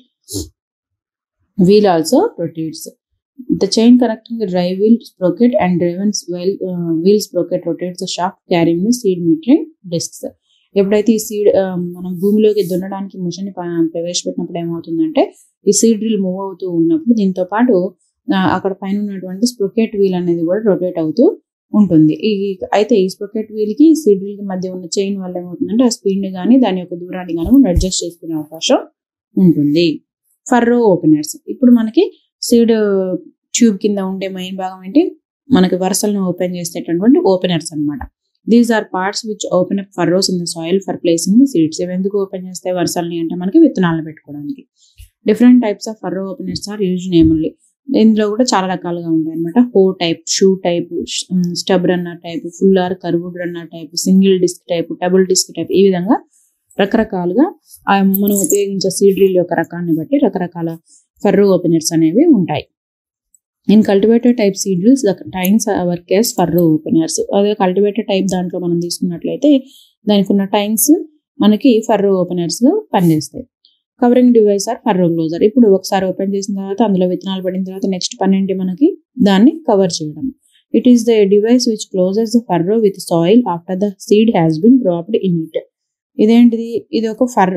wheel also rotates The chain connecting the drive wheel sprocket and driven wheel, uh, wheel sprocket rotates the shaft carrying the seed metering discs. ఎప్పుడైతే ఈ seed మనం భూమిలోకి దున్నడానికి machine ప్రవేశపెట్టినప్పుడు ఏమవుతుందంటే ఈ seed drill move అవుతూ ఉన్నప్పుడు దీంతో పాటు ఆ, అక్కడ పైన ఉన్నటువంటి స్ప్రొకెట్ వీల్ అనేది కూడా రొటేట్ అవుతూ ఉంటుంది ఈ అయితే ఈ స్ప్రొకెట్ వీల్ కి సీడ్ డ్రిల్ కి మధ్య ఉన్న చైన్ వల్ల ఏమవుతుందంటే ఆ స్పీడ్ ని కానీ దాని యొక్క దూరాన్ని కానీ మనం అడ్జస్ట్ చేసుకునే అవకాశం ఉంటుంది ఫర్రో ఓపెనర్స్ ఇప్పుడు మనకి సీడ్ ట్యూబ్ కింద ఉండే మెయిన్ భాగం ఏంటి మనకి వరుసలను ఓపెన్ చేసేటటువంటి ఓపెనర్స్ అన్నమాట these are parts which open up furrows in the soil for placing the seeds ఇవి ఎందుకు ఓపెన్ చేస్తాయి వరుసల్ని అంటే మనకి విత్తనాలను పెట్టుకోవడానికి different types of furrow openers are use namely ఇందులో కూడా చాలా రకాలుగా ఉంటాయి అనమాట hoe type shoe type stub runner type full or curved runner type single disc type double disc type ఈ విధంగా రకరకాలుగా ఆ మనం ఉపయోగించే సీడ్ డ్రిల్ యొక్క రకాన్ని బట్టి రకరకాల ఫర్రో ఓపెనర్స్ అనేవి ఉంటాయి in cultivated type seed drills the tines work as furrow openers అదే కల్టివేటెడ్ టైప్ దాంట్లో మనం తీసుకున్నట్లయితే దానికి ఉన్న టైమ్స్ మనకి ఫర్రో ఓపెనర్స్ గా పనిచేస్తాయి covering device or furrow closer ఇప్పుడు ఒకసారి ఓపెన్ చేసిన తర్వాత అందులో విత్తనాలు పడిన తర్వాత నెక్స్ట్ పని ఏంటి మనకి దాన్ని కవర్ చేయడం it is the device which closes the furrow with soil after the seed has been dropped in it ఇదేంటిది ఇది ఒక ఫర్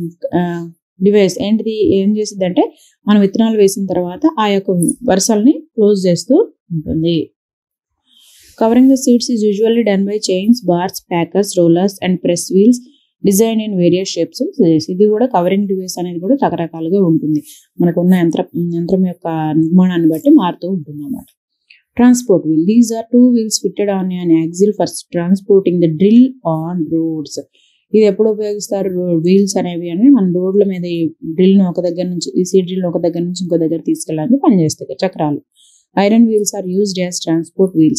డివైస్ ఏంటిది ఏం చేసింది అంటే మనం విత్తనాలు వేసిన తర్వాత ఆ యొక్క వరుసల్ని క్లోజ్ చేస్తూ ఉంటుంది covering the seeds is usually done by chains bars packers rollers and press wheels design in various shapes ఇది కూడా కవరింగ్ డివైస్ అనేది కూడా రకరకాలుగా ఉంటుంది మనకు ఉన్న యంత్ర యంత్రం యొక్క నిర్మాణాన్ని బట్టి మారుతూ ఉంటుంది అన్నమాట transport wheel these are two wheels fitted on an axle for transporting the drill on roads ఇది ఎప్పుడు ఉపయోగిస్తారు వీల్స్ అనేవి అని మన రోడ్ల మీద ఈ డ్రిల్ ను ఒక దగ్గర నుంచి ఈ సీ డ్రిల్ ఒక దగ్గర నుంచి ఇంకో దగ్గర తీసుకెళ్ళడానికి పనిచేస్తాయి చక్రాలు iron wheels are used as transport wheels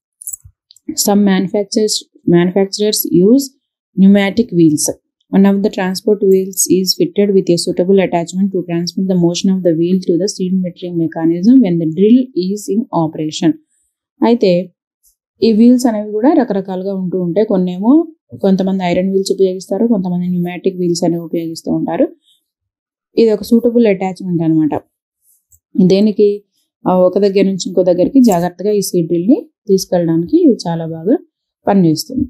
some manufactures manufacturers use pneumatic wheels. One of the transport wheels is fitted with a suitable attachment to transmit the motion of the wheel through the seed metering mechanism when the drill is in operation. అయితే ఈ wheels అనేవి కూడా రకరకాలుగా ఉంటూ ఉంటాయి కొన్ని ఏమో కొంతమంది ఐరన్ వీల్స్ ఉపయోగిస్తారు కొంతమంది న్యూమాటిక్ వీల్స్ అనేవి ఉపయోగిస్తూ ఉంటారు ఇది ఒక సూటబుల్ అటాచ్మెంట్ అనమాట దేనికి ఆ, ఒక దగ్గర నుంచి ఇంకో దగ్గరికి జాగ్రత్తగా ఈ సీడ్ డ్రిల్ని తీసుకెళ్ళడానికి ఇది చాలా బాగా పనిచేస్తుంది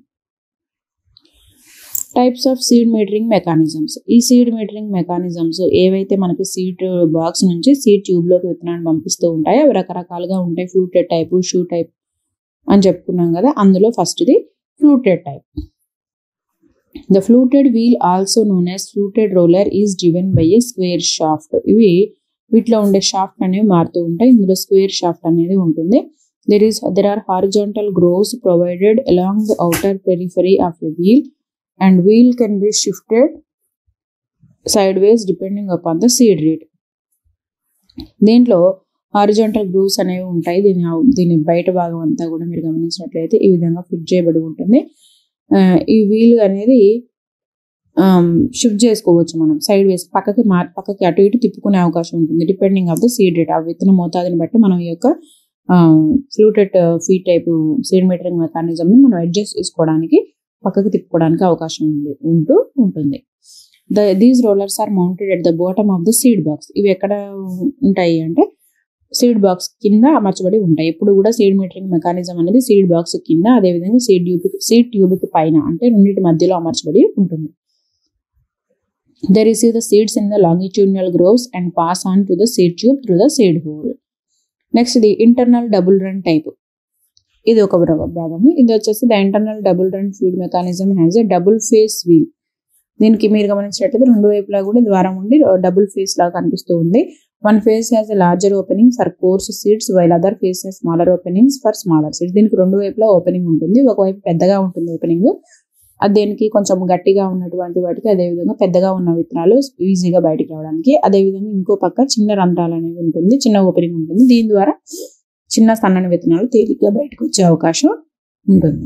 types of seed metering mechanisms ఈ సీడ్ మీటరింగ్ మెకానిజమ్స్ ఏవైతే మనకి సీడ్ బాక్స్ నుంచి సీడ్ ట్యూబ్లోకి విత్తనాన్ని పంపిస్తూ ఉంటాయో అవి రకరకాలుగా ఉంటాయి ఫ్లూటెడ్ టైప్ షూ టైప్ అని చెప్పుకున్నాం కదా అందులో ఫస్ట్ది fluted type the fluted wheel also known as fluted roller is driven by a square shaft ఇవి వీటిలో ఉండే షాఫ్ట్ అనేవి మారుతూ ఉంటాయి ఇందులో స్క్వేర్ షాఫ్ట్ అనేది ఉంటుంది there is there are horizontal grooves provided along the outer periphery of a wheel and wheel can be shifted side ways depending upon the seed rate దీంట్లో హారిజాంటల్ గ్రూవ్స్ అనేవి ఉంటాయి దీని దీని బయట భాగం అంతా కూడా మీరు గమనించినట్లయితే ఈ విధంగా ఫిట్ చేయబడి ఉంటుంది ఆ, ఈ వీల్ అనేది షిఫ్ట్ చేసుకోవచ్చు మనం సైడ్ వేస్ పక్కకి మా పక్కకి అటు ఇటు తిప్పుకునే అవకాశం ఉంటుంది depending of the seed rate ఆ విత్తన మోతాదుని బట్టి మనం ఈ యొక్క fluted feed type seed metering mechanism ని మనం అడ్జస్ట్ చేసుకోవడానికి పక్కకి తిప్పుకోవడానికి అవకాశం ఉంది ఉంటూ ఉంటుంది the these rollers are mounted at the bottom of the seed box ఇవి ఎక్కడ ఉంటాయి అంటే సీడ్ బాక్స్ కింద అమర్చబడి ఉంటాయి ఎప్పుడు కూడా సీడ్ మీటరింగ్ మెకానిజం అనేది సీడ్ బాక్స్ కింద అదేవిధంగా సీడ్ ట్యూబ్ సీడ్ ట్యూబ్ కి పైన అంటే రెండింటి మధ్యలో అమర్చబడి ఉంటుంది They receive the seeds in the longitudinal grooves and pass on to the seed tube through the seed hole. Next ఇది ఇంటర్నల్ డబుల్ రన్ టైప్ ఇది ఒక భా- భాగము ఇది వచ్చేసి the internal double run feed mechanism has a double face wheel దీనికి మీరు గమనించినట్లయితే రెండు వైపులా కూడా ద్వారం ఉండి డబుల్ ఫేస్ లాగా కనిపిస్తూ ఉంది one face has a larger opening for coarse seeds while other face has smaller openings for smaller seeds దీనికి రెండు వైపులా ఓపెనింగ్ ఉంటుంది ఒకవైపు పెద్దగా ఉంటుంది ఓపెనింగ్ అది దేనికి కొంచెం గట్టిగా ఉన్నటువంటి వాటికి అదే విధంగా పెద్దగా ఉన్న విత్తనాలు ఈజీగా బయటికి రావడానికి అదే విధంగా ఇంకో పక్క చిన్న రంధ్రాలు అనేవి ఉంటుంది చిన్న ఓపెనింగ్ ఉంటుంది దీని ద్వారా చిన్న సన్నని విత్తనాలు తేలిగ్గా బయటకు వచ్చే అవకాశం ఉంటుంది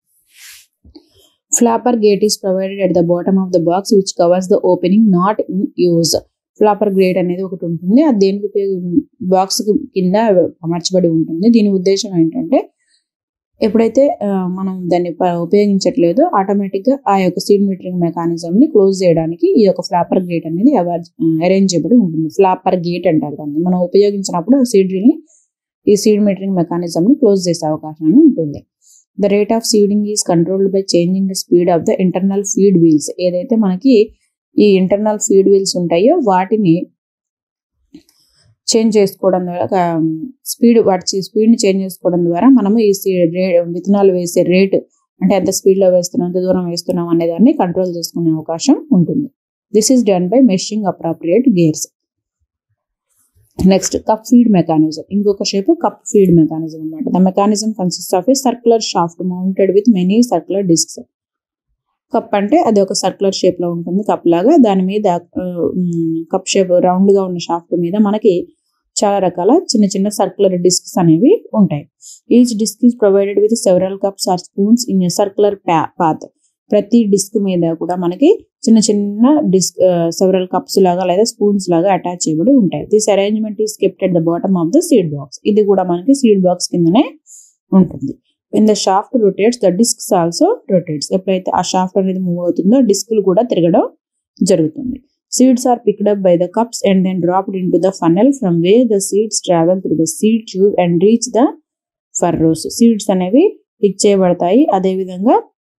flapper gate is provided at the bottom of the box which covers the opening not in use flapper great అనేది ఒకటి ఉంటుంది అది దేనికి ఉపయోగ బాక్స్ కింద అమర్చబడి ఉంటుంది దీని ఉద్దేశం ఏంటంటే ఎప్పుడైతే ఆ, మనం దాన్ని ప- ఉపయోగించట్లేదో ఆటోమేటిక్ గా ఆ యొక్క సీడ్ మీటరింగ్ మెకానిజం ని క్లోజ్ చేయడానికి ఈ యొక్క ఫ్లాపర్ గేట్ అనేది అరేంజ్ చేయబడి ఉంటుంది ఫ్లాపర్ గేట్ అంటారు దాన్ని మనం ఉపయోగించినప్పుడు ఆ సీడ్ ని ఈ సీడ్ మీటరింగ్ మెకానిజం ని క్లోజ్ చేసే అవకాశం ఉంటుంది the rate of seeding is controlled by changing the speed of the internal feed wheels ఏదైతే మనకి ఈ ఇంటర్నల్ ఫీడ్ వీల్స్ ఉంటాయో వాటిని చేంజ్ చేసుకోవడం ద్వారా స్పీడ్ వాటి స్పీడ్ ని చేంజ్ చేసుకోవడం ద్వారా మనము ఈ సీడ్ విత్తనాలు వేసే రేట్ అంటే ఎంత స్పీడ్ లో వేస్తున్నాం ఎంత దూరం వేస్తున్నాం అనే దాన్ని కంట్రోల్ చేసుకునే అవకాశం ఉంటుంది this is done by meshing appropriate gears next cup feed mechanism ఇంకొక షేప్ కప్ ఫీడ్ మెకానిజం అనమాట the mechanism consist of a circular shaft mounted with many circular discs cup అంటే అది ఒక సర్క్యులర్ షేప్ లో ఉంటుంది కప్ లాగా దాని మీద కప్ షేప్ రౌండ్ గా ఉన్న షాఫ్ట్ మీద మనకి చాలా రకాల చిన్న చిన్న సర్క్యులర్ డిస్క్స్ అనేవి ఉంటాయి each disc is provided with several cups or spoons in circular path ప్రతి డిస్క్ మీద కూడా మనకి చిన్న చిన్న డిస్క్ సెవరల్ కప్స్ లాగా లేదా స్పూన్స్ లాగా అటాచ్ చేయబడి ఉంటాయి this arrangement is kept at the bottom of the seed box ఇది కూడా మనకి సీడ్ బాక్స్ కిందనే ఉంటుంది in the shaft rotates the discs also rotates ఎప్పుడైతే ఆ షాఫ్ట్ అనేది మూవ్ అవుతుందో డిస్కులు కూడా తిరగడం జరుగుతుంది seeds are picked up by the cups and then dropped in to the funnel from way the seeds travel through the seed tube and reach the furrows seeds అనేవి pick చేయబడతాయి అదేవిధంగా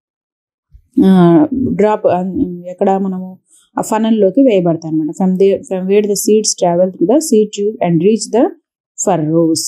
drop ఎక్కడ మనము ఆ ఫనల్లోకి వేయబడతాయి అనమాట from they from where the seeds travel through the seed tube and reach the furrows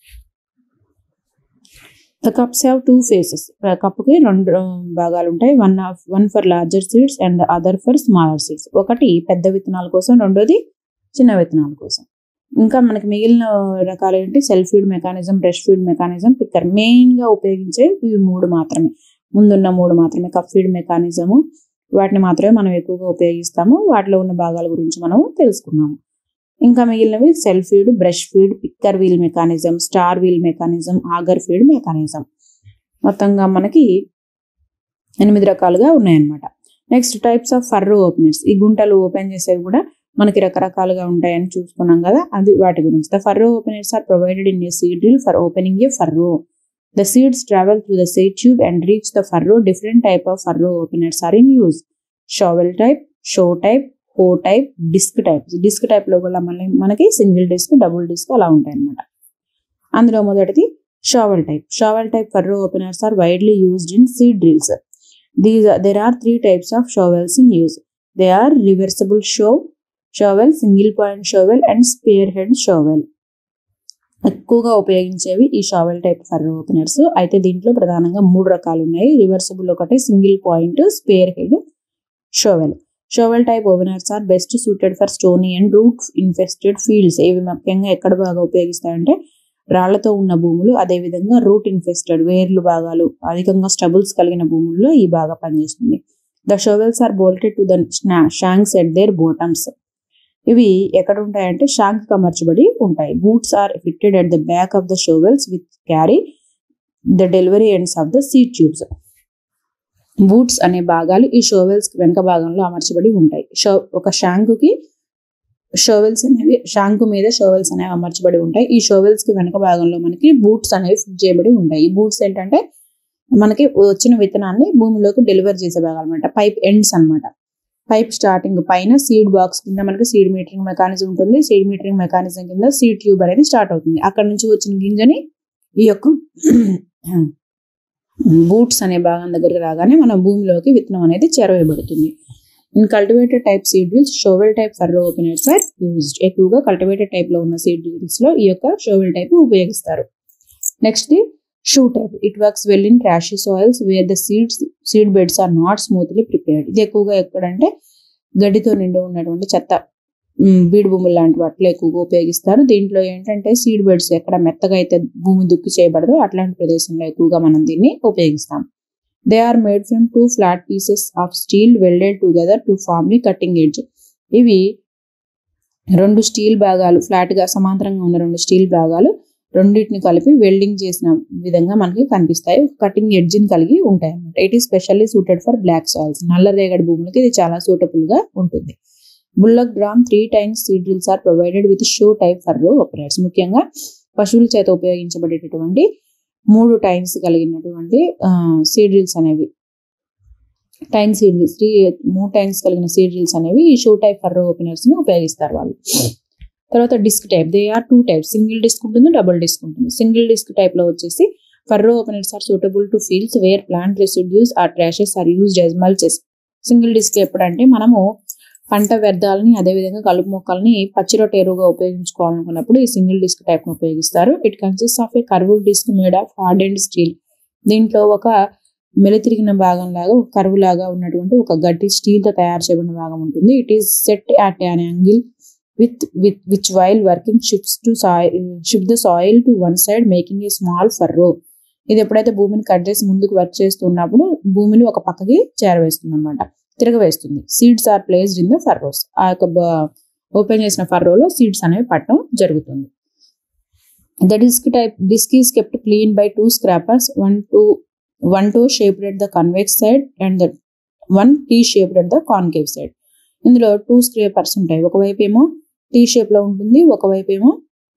the cups have two faces కప్పుకి రెండు భాగాలు ఉంటాయి one of one for larger seeds and other for smaller seeds ఒకటి పెద్ద విత్తనాల కోసం రెండోది చిన్న విత్తనాల కోసం ఇంకా మనకి మిగిలిన రకాలు ఏంటి self feed mechanism brush feed mechanism picker main గా ఉపయోగించే ఇవి మూడు మాత్రమే ముందున్న మూడు మాత్రమే కప్ ఫీడ్ మెకానిజము వాటిని మాత్రమే మనం ఎక్కువగా ఉపయోగిస్తాము వాటిలో ఉన్న భాగాల గురించి మనం తెలుసుకున్నాము ఇంకా మిగిలినవి self feed brush feed picker wheel mechanism star wheel mechanism auger feed mechanism మొత్తంగా మనకి ఎనిమిది రకాలుగా ఉన్నాయన్నమాట next types of furrow openers ఈ గుంటలు ఓపెన్ చేసేవి కూడా మనకి రకరకాలుగా ఉంటాయని చూసుకున్నాం కదా అది వాటి గురించి the furrow openers are provided in a seed drill for opening a furrow The seeds travel through the seed tube and reach the furrow. Different type of furrow openers are in use. Shovel type, show type, hoe type disc type disc type లో కూడా మళ్ళీ మనకి single disc double disc అలా ఉంటాయి అనమాట అందులో మొదటిది shovel type shovel type furrow openers are widely used in seed drills these there are three types of shovels in use they are reversible show shovel single point shovel and spear head shovel ఎక్కువగా ఉపయోగించేవి ఈ షావెల్ type for openers అయితే దీంట్లో ప్రధానంగా మూడు రకాలు ఉన్నాయి reversible ఒకటి single point spear head shovel shovel type openers are best suited for stony and root infested fields ఇవి ముఖ్యంగా ఎక్కడ బాగా ఉపయోగిస్తాయంటే రాళ్లతో ఉన్న భూములు అదేవిధంగా రూట్ ఇన్ఫెస్టెడ్ వేర్లు భాగాలు అధికంగా స్టబుల్స్ కలిగిన భూముల్లో ఈ బాగా పనిచేస్తుంది the shovels are bolted to the shanks at their bottoms ఇవి ఎక్కడ ఉంటాయంటే షాంక్ అమర్చబడి ఉంటాయి boots are fitted at the back of the shovels with carry the delivery ends of the seed tubes boots అనే భాగాలు ఈ షోవెల్స్ వెనక భాగంలో అమర్చబడి ఉంటాయి షో ఒక షాంక్ కి షోవెల్స్ అనేవి షాంకు మీద షోవెల్స్ అనేవి అమర్చబడి ఉంటాయి ఈ షోవెల్స్ కి వెనక భాగంలో మనకి బూట్స్ అనేవి ఫిట్ చేయబడి ఉంటాయి ఈ బూట్స్ ఏంటంటే మనకి వచ్చిన విత్తనాన్ని భూమిలోకి డెలివర్ చేసే భాగాలు అనమాట పైప్ ఎండ్స్ అన్నమాట పైప్ స్టార్టింగ్ పైన సీడ్ బాక్స్ కింద మనకి సీడ్ మీటరింగ్ మెకానిజం ఉంటుంది సీడ్ మీటరింగ్ మెకానిజం కింద సీడ్ ట్యూబ్ అనేది స్టార్ట్ అవుతుంది అక్కడ నుంచి వచ్చిన గింజని ఈ యొక్క బూట్స్ అనే భాగం దగ్గరికి రాగానే మన భూమిలోకి విత్తనం అనేది చేరవేయబడుతుంది in cultivated type seed drills shovel type furrow openers are used ఎక్కువగా కల్టివేటెడ్ టైప్ లో ఉన్న సీడ్ డ్రిల్స్ లో ఈ యొక్క షోవెల్ టైప్ ఉపయోగిస్తారు next shoe type it works well in trashy soils where the seeds seed beds are not smoothly prepared ఇది ఎక్కువగా ఎక్కడంటే గడ్డితో నిండి ఉన్నటువంటి చెత్త మ్, బీడు భూములు లాంటి వాటిలో ఎక్కువగా ఉపయోగిస్తారు దీంట్లో ఏంటంటే సీడ్ బెడ్స్ ఎక్కడ మెత్తగా అయితే భూమి దుక్కి చేయబడదో అట్లాంటి ప్రదేశంలో ఎక్కువగా మనం దీన్ని ఉపయోగిస్తాం they are made from two flat pieces of steel welded together to form the cutting edge ఇవి రెండు స్టీల్ భాగాలు ఫ్లాట్ గా సమాంతరంగా ఉన్న రెండు స్టీల్ భాగాలు రెండింటిని కలిపి వెల్డింగ్ చేసిన విధంగా మనకి కనిపిస్తాయి కటింగ్ ఎడ్జిని కలిగి ఉంటాయి అన్నమాట it is specially suited for black soils నల్ల రేగడి భూములకి ఇది చాలా సూటబుల్ గా ఉంటుంది bullock drawn three tine seed drills are provided with shoe type for operates ముఖ్యంగా పశువుల చేత ఉపయోగించబడేటటువంటి మూడు టైమ్స్ కలిగినటువంటి సీడ్ డ్రిల్స్ అనేవి టైన్ సీడ్ డ్రిల్స్ త్రీ మూడు టైమ్స్ కలిగిన సీడ్ డ్రిల్స్ అనేవి ఈ షో టైప్ ఫర్ ఓపెనర్స్ ని ఉపయోగిస్తారు వాళ్ళు తర్వాత disc type they are two type single disc ఉంటుంది డబుల్ డిస్క్ ఉంటుంది సింగిల్ డిస్క్ టైప్ లో వచ్చేసి furrow openers are suitable to fields where plant residues are trashes are used as mulches single disc ఎప్పుడంటే మనము పంట వ్యర్థాలని అదేవిధంగా కలుపు మొక్కల్ని పచ్చిరొట్ట ఎరువుగా ఉపయోగించుకోవాలనుకున్నప్పుడు ఈ సింగిల్ డిస్క్ టైప్ ను ఉపయోగిస్తారు it consist of a curve disc made of hard and steel దీంట్లో ఒక మెలితిరిగిన భాగం లాగా ఒక కరువు లాగా ఉన్నటువంటి ఒక గట్టి స్టీల్ తో తయారు చేయబడిన భాగం ఉంటుంది it is set at an angle with with which while working ships to soil ship the soil to one side making a small furrow ఇది ఎప్పుడైతే భూమిని కట్ చేసి ముందుకు వర్క్ చేస్తున్నప్పుడు భూమిని ఒక పక్కకి చేరవేస్తుంది అనమాట తిరగవేస్తుంది seeds are placed in the furrows ఆ యొక్క ఓపెన్ చేసిన ఫర్రోలో సీడ్స్ అనేవి పట్టడం జరుగుతుంది the disc type disc is kept clean by two scrapers one two one two shaped at the convex side and the one T shaped at the concave side ఇందులో two scrapers ఉంటాయి ఒకవైపు ఏమో టీ షేప్ లో ఉంటుంది ఒకవైపు ఏమో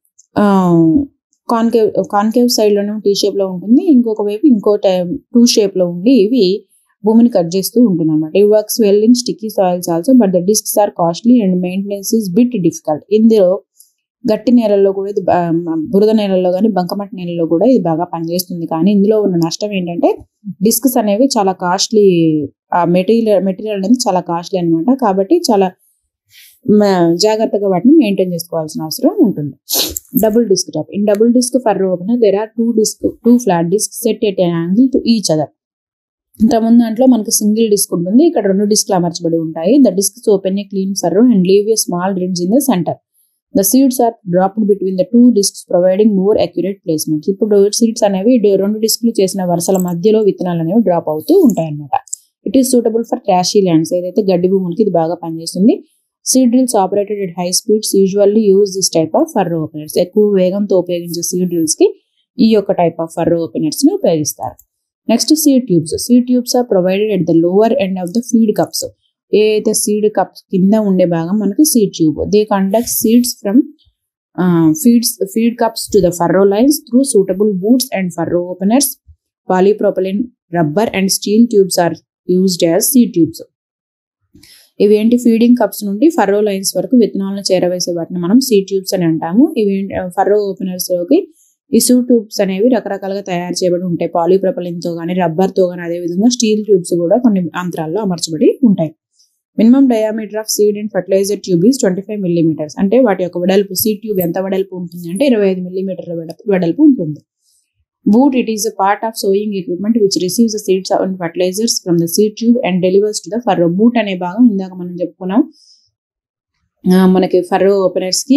concave concave side లోనే T shape లో ఉంటుంది ఇంకొక వైపు ఇంకో టూ షేప్ లో ఉండి ఇవి భూమిని కట్ చేస్తూ ఉంటుంది అనమాట it works well in sticky soils also but the discs are costly and maintenance is bit difficult ఇందులో గట్టి నేలల్లో కూడా ఇది బా- బురద నేలల్లో కానీ బంకమట్టి నేలల్లో కూడా ఇది బాగా పనిచేస్తుంది కానీ ఇందులో ఉన్న నష్టం ఏంటంటే డిస్క్స్ అనేవి చాలా కాస్ట్లీ ఆ మెటీరియల్ మెటీరియల్ అనేది చాలా కాస్ట్లీ అన్నమాట కాబట్టి చాలా మ- జాగ్రత్తగా వాటిని మెయింటైన్ చేసుకోవాల్సిన అవసరం ఉంటుంది double disc type in double disc furrow opener there are two disc two flat disc set at angle to each other ఇంతకుముందు దాంట్లో మనకు సింగిల్ డిస్క్ ఉంటుంది ఇక్కడ రెండు డిస్క్లు అమర్చబడి ఉంటాయి the disc open a clean furrow and leave a small ridge in the centre the seeds are dropped between the two discs providing more accurate placements ఇప్పుడు సీడ్స్ అనేవి డి- రెండు డిస్క్లు చేసిన వరుసల మధ్యలో విత్తనాలు అనేవి డ్రాప్ అవుతూ ఉంటాయి అన్నమాట it is suitable for trashy lands ఏదైతే గడ్డి భూములకి ఇది బాగా పనిచేస్తుంది seed drills operated at high speeds usually use this type of furrow openers ఎక్కువ వేగంతో ఉపయోగించే సీడ్ డ్రిల్స్ కి ఈ యొక్క టైప్ ఆఫ్ ఫర్ ఓపెనర్స్ ని ఉపయోగిస్తారు next seed tubes seed tubes are provided at the lower end of the feed cups ఏ అయితే సీడ్ కప్స్ కింద ఉండే భాగం మనకి seed tube they conduct seeds from feeds feed cups to the furrow lines through suitable boots and furrow openers polypropylene rubber and steel tubes are used as seed tubes ఇవి ఏంటి feeding cups నుండి furrow lines వరకు విత్తనాలను చేరవేసే వాటిని మనం see tubes అని అంటాము ఇవి ఫర్రో ఓపెనర్స్ లోకి ఈ సూ ట్యూబ్స్ అనేవి రకరకాలుగా తయారు చేయబడి ఉంటాయి పాలీప్రొపలిన్ తో కానీ రబ్బర్ తో కానీ అదే విధంగా స్టీల్ ట్యూబ్స్ కూడా కొన్ని అంతరాల్లో అమర్చబడి ఉంటాయి minimum diameter of seed and fertiliser tube is twenty five millimetres అంటే వాటి యొక్క వెడల్పు సీడ్ ట్యూబ్ ఎంత వెడల్పు ఉంటుంది అంటే ఇరవై ఐదు మిల్లీమీటర్ల వెడల్పు ఉంటుంది boot it is a part of sowing equipment which receives seeds and fertilisers from the seed tube and delivers to the furrow boot అనే భాగం ఇందాక మనం చెప్పుకున్నాం మనకి ఫర్రో ఓపెనర్స్ కి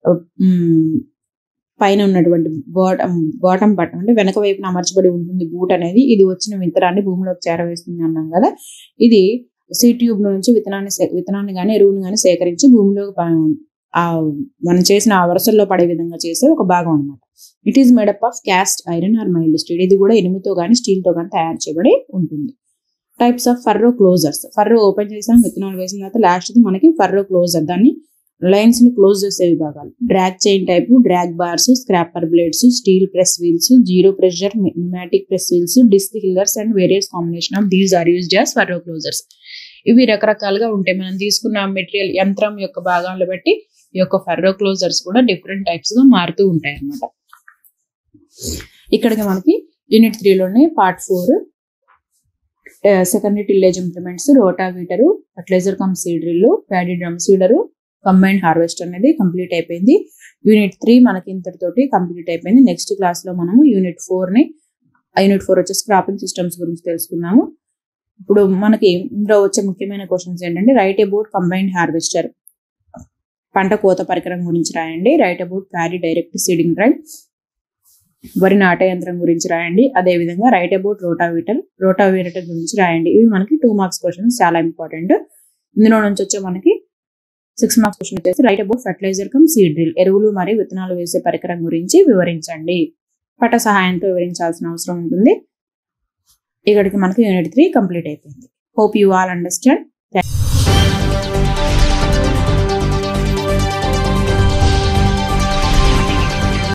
పైన ఉన్నటువంటి బాటమ్ బాటమ్ బటన్ అంటే వెనక వైపున అమర్చబడి ఉంటుంది బూట్ అనేది ఇది వచ్చిన విత్తనాన్ని భూమిలోకి చేరవేస్తుంది అన్నాం కదా ఇది సీ ట్యూబ్ నుంచి విత్తనాన్ని విత్తనాన్ని కానీ ఎరువుని కానీ సేకరించి భూమిలో ఆ మనం చేసిన ఆ వరుసల్లో పడే విధంగా చేసే ఒక భాగం అనమాట it is made up of cast iron or mild steel ఇది కూడా ఇనుముతో కానీ స్టీల్తో కానీ తయారు చేయబడి ఉంటుంది types of furrow closers furrow open చేసాం విత్తనాలు వేసిన తర్వాత లాస్ట్ది మనకి ఫర్రో క్లోజర్ దాన్ని లైన్స్ ని క్లోజ్ చేసే విభాగాలు drag chain type drag bars scraper blades steel press wheels zero pressure pneumatic press wheels disc hillers and various combination of these are used as furrow closers ఇవి రకరకాలుగా ఉంటాయి మనం తీసుకున్న material యంత్రం యొక్క భాగాలను బట్టి ఈ యొక్క ఫర్రో క్లోజర్స్ కూడా డిఫరెంట్ టైప్స్ గా మారుతూ ఉంటాయి అన్నమాట ఇక్కడికి మనకి యూనిట్ త్రీలోనే part four secondary tillage implements rotavator fertiliser cum seed drill paddy drum seeder combine harvest అనేది కంప్లీట్ అయిపోయింది యూనిట్ త్రీ మనకి ఇంతటితోటి కంప్లీట్ అయిపోయింది నెక్స్ట్ క్లాస్ లో మనము యూనిట్ ఫోర్ ని యూనిట్ ఫోర్ వచ్చేసి క్రాపింగ్ సిస్టమ్స్ గురించి తెలుసుకుందాము ఇప్పుడు మనకి ఇందులో వచ్చే ముఖ్యమైన క్వశ్చన్స్ ఏంటంటే రైట్ అబౌట్ కంబైన్డ్ హార్వెస్టర్ పంట కోత పరికరం గురించి రాయండి write about paddy direct seeding drive వరి నాట యంత్రం గురించి రాయండి అదే విధంగా రైట్ అబౌట్ రోటావీటర్ రోటావీటర్ గురించి రాయండి ఇవి మనకి టూ మార్క్స్ క్వశ్చన్స్ చాలా ఇంపార్టెంట్ ఇందులో నుంచి వచ్చే మనకి సిక్స్ మార్క్స్ క్వశ్చన్ వచ్చేసి write about fertiliser cum seed drill ఎరువులు మరియు విత్తనాలు వేసే పరికరం గురించి వివరించండి పట సహాయంతో వివరించాల్సిన అవసరం ఉంటుంది ఇక్కడికి మనకి యూనిట్ త్రీ కంప్లీట్ అయిపోయింది హోప్ యూ ఆల్ అండర్స్టాండ్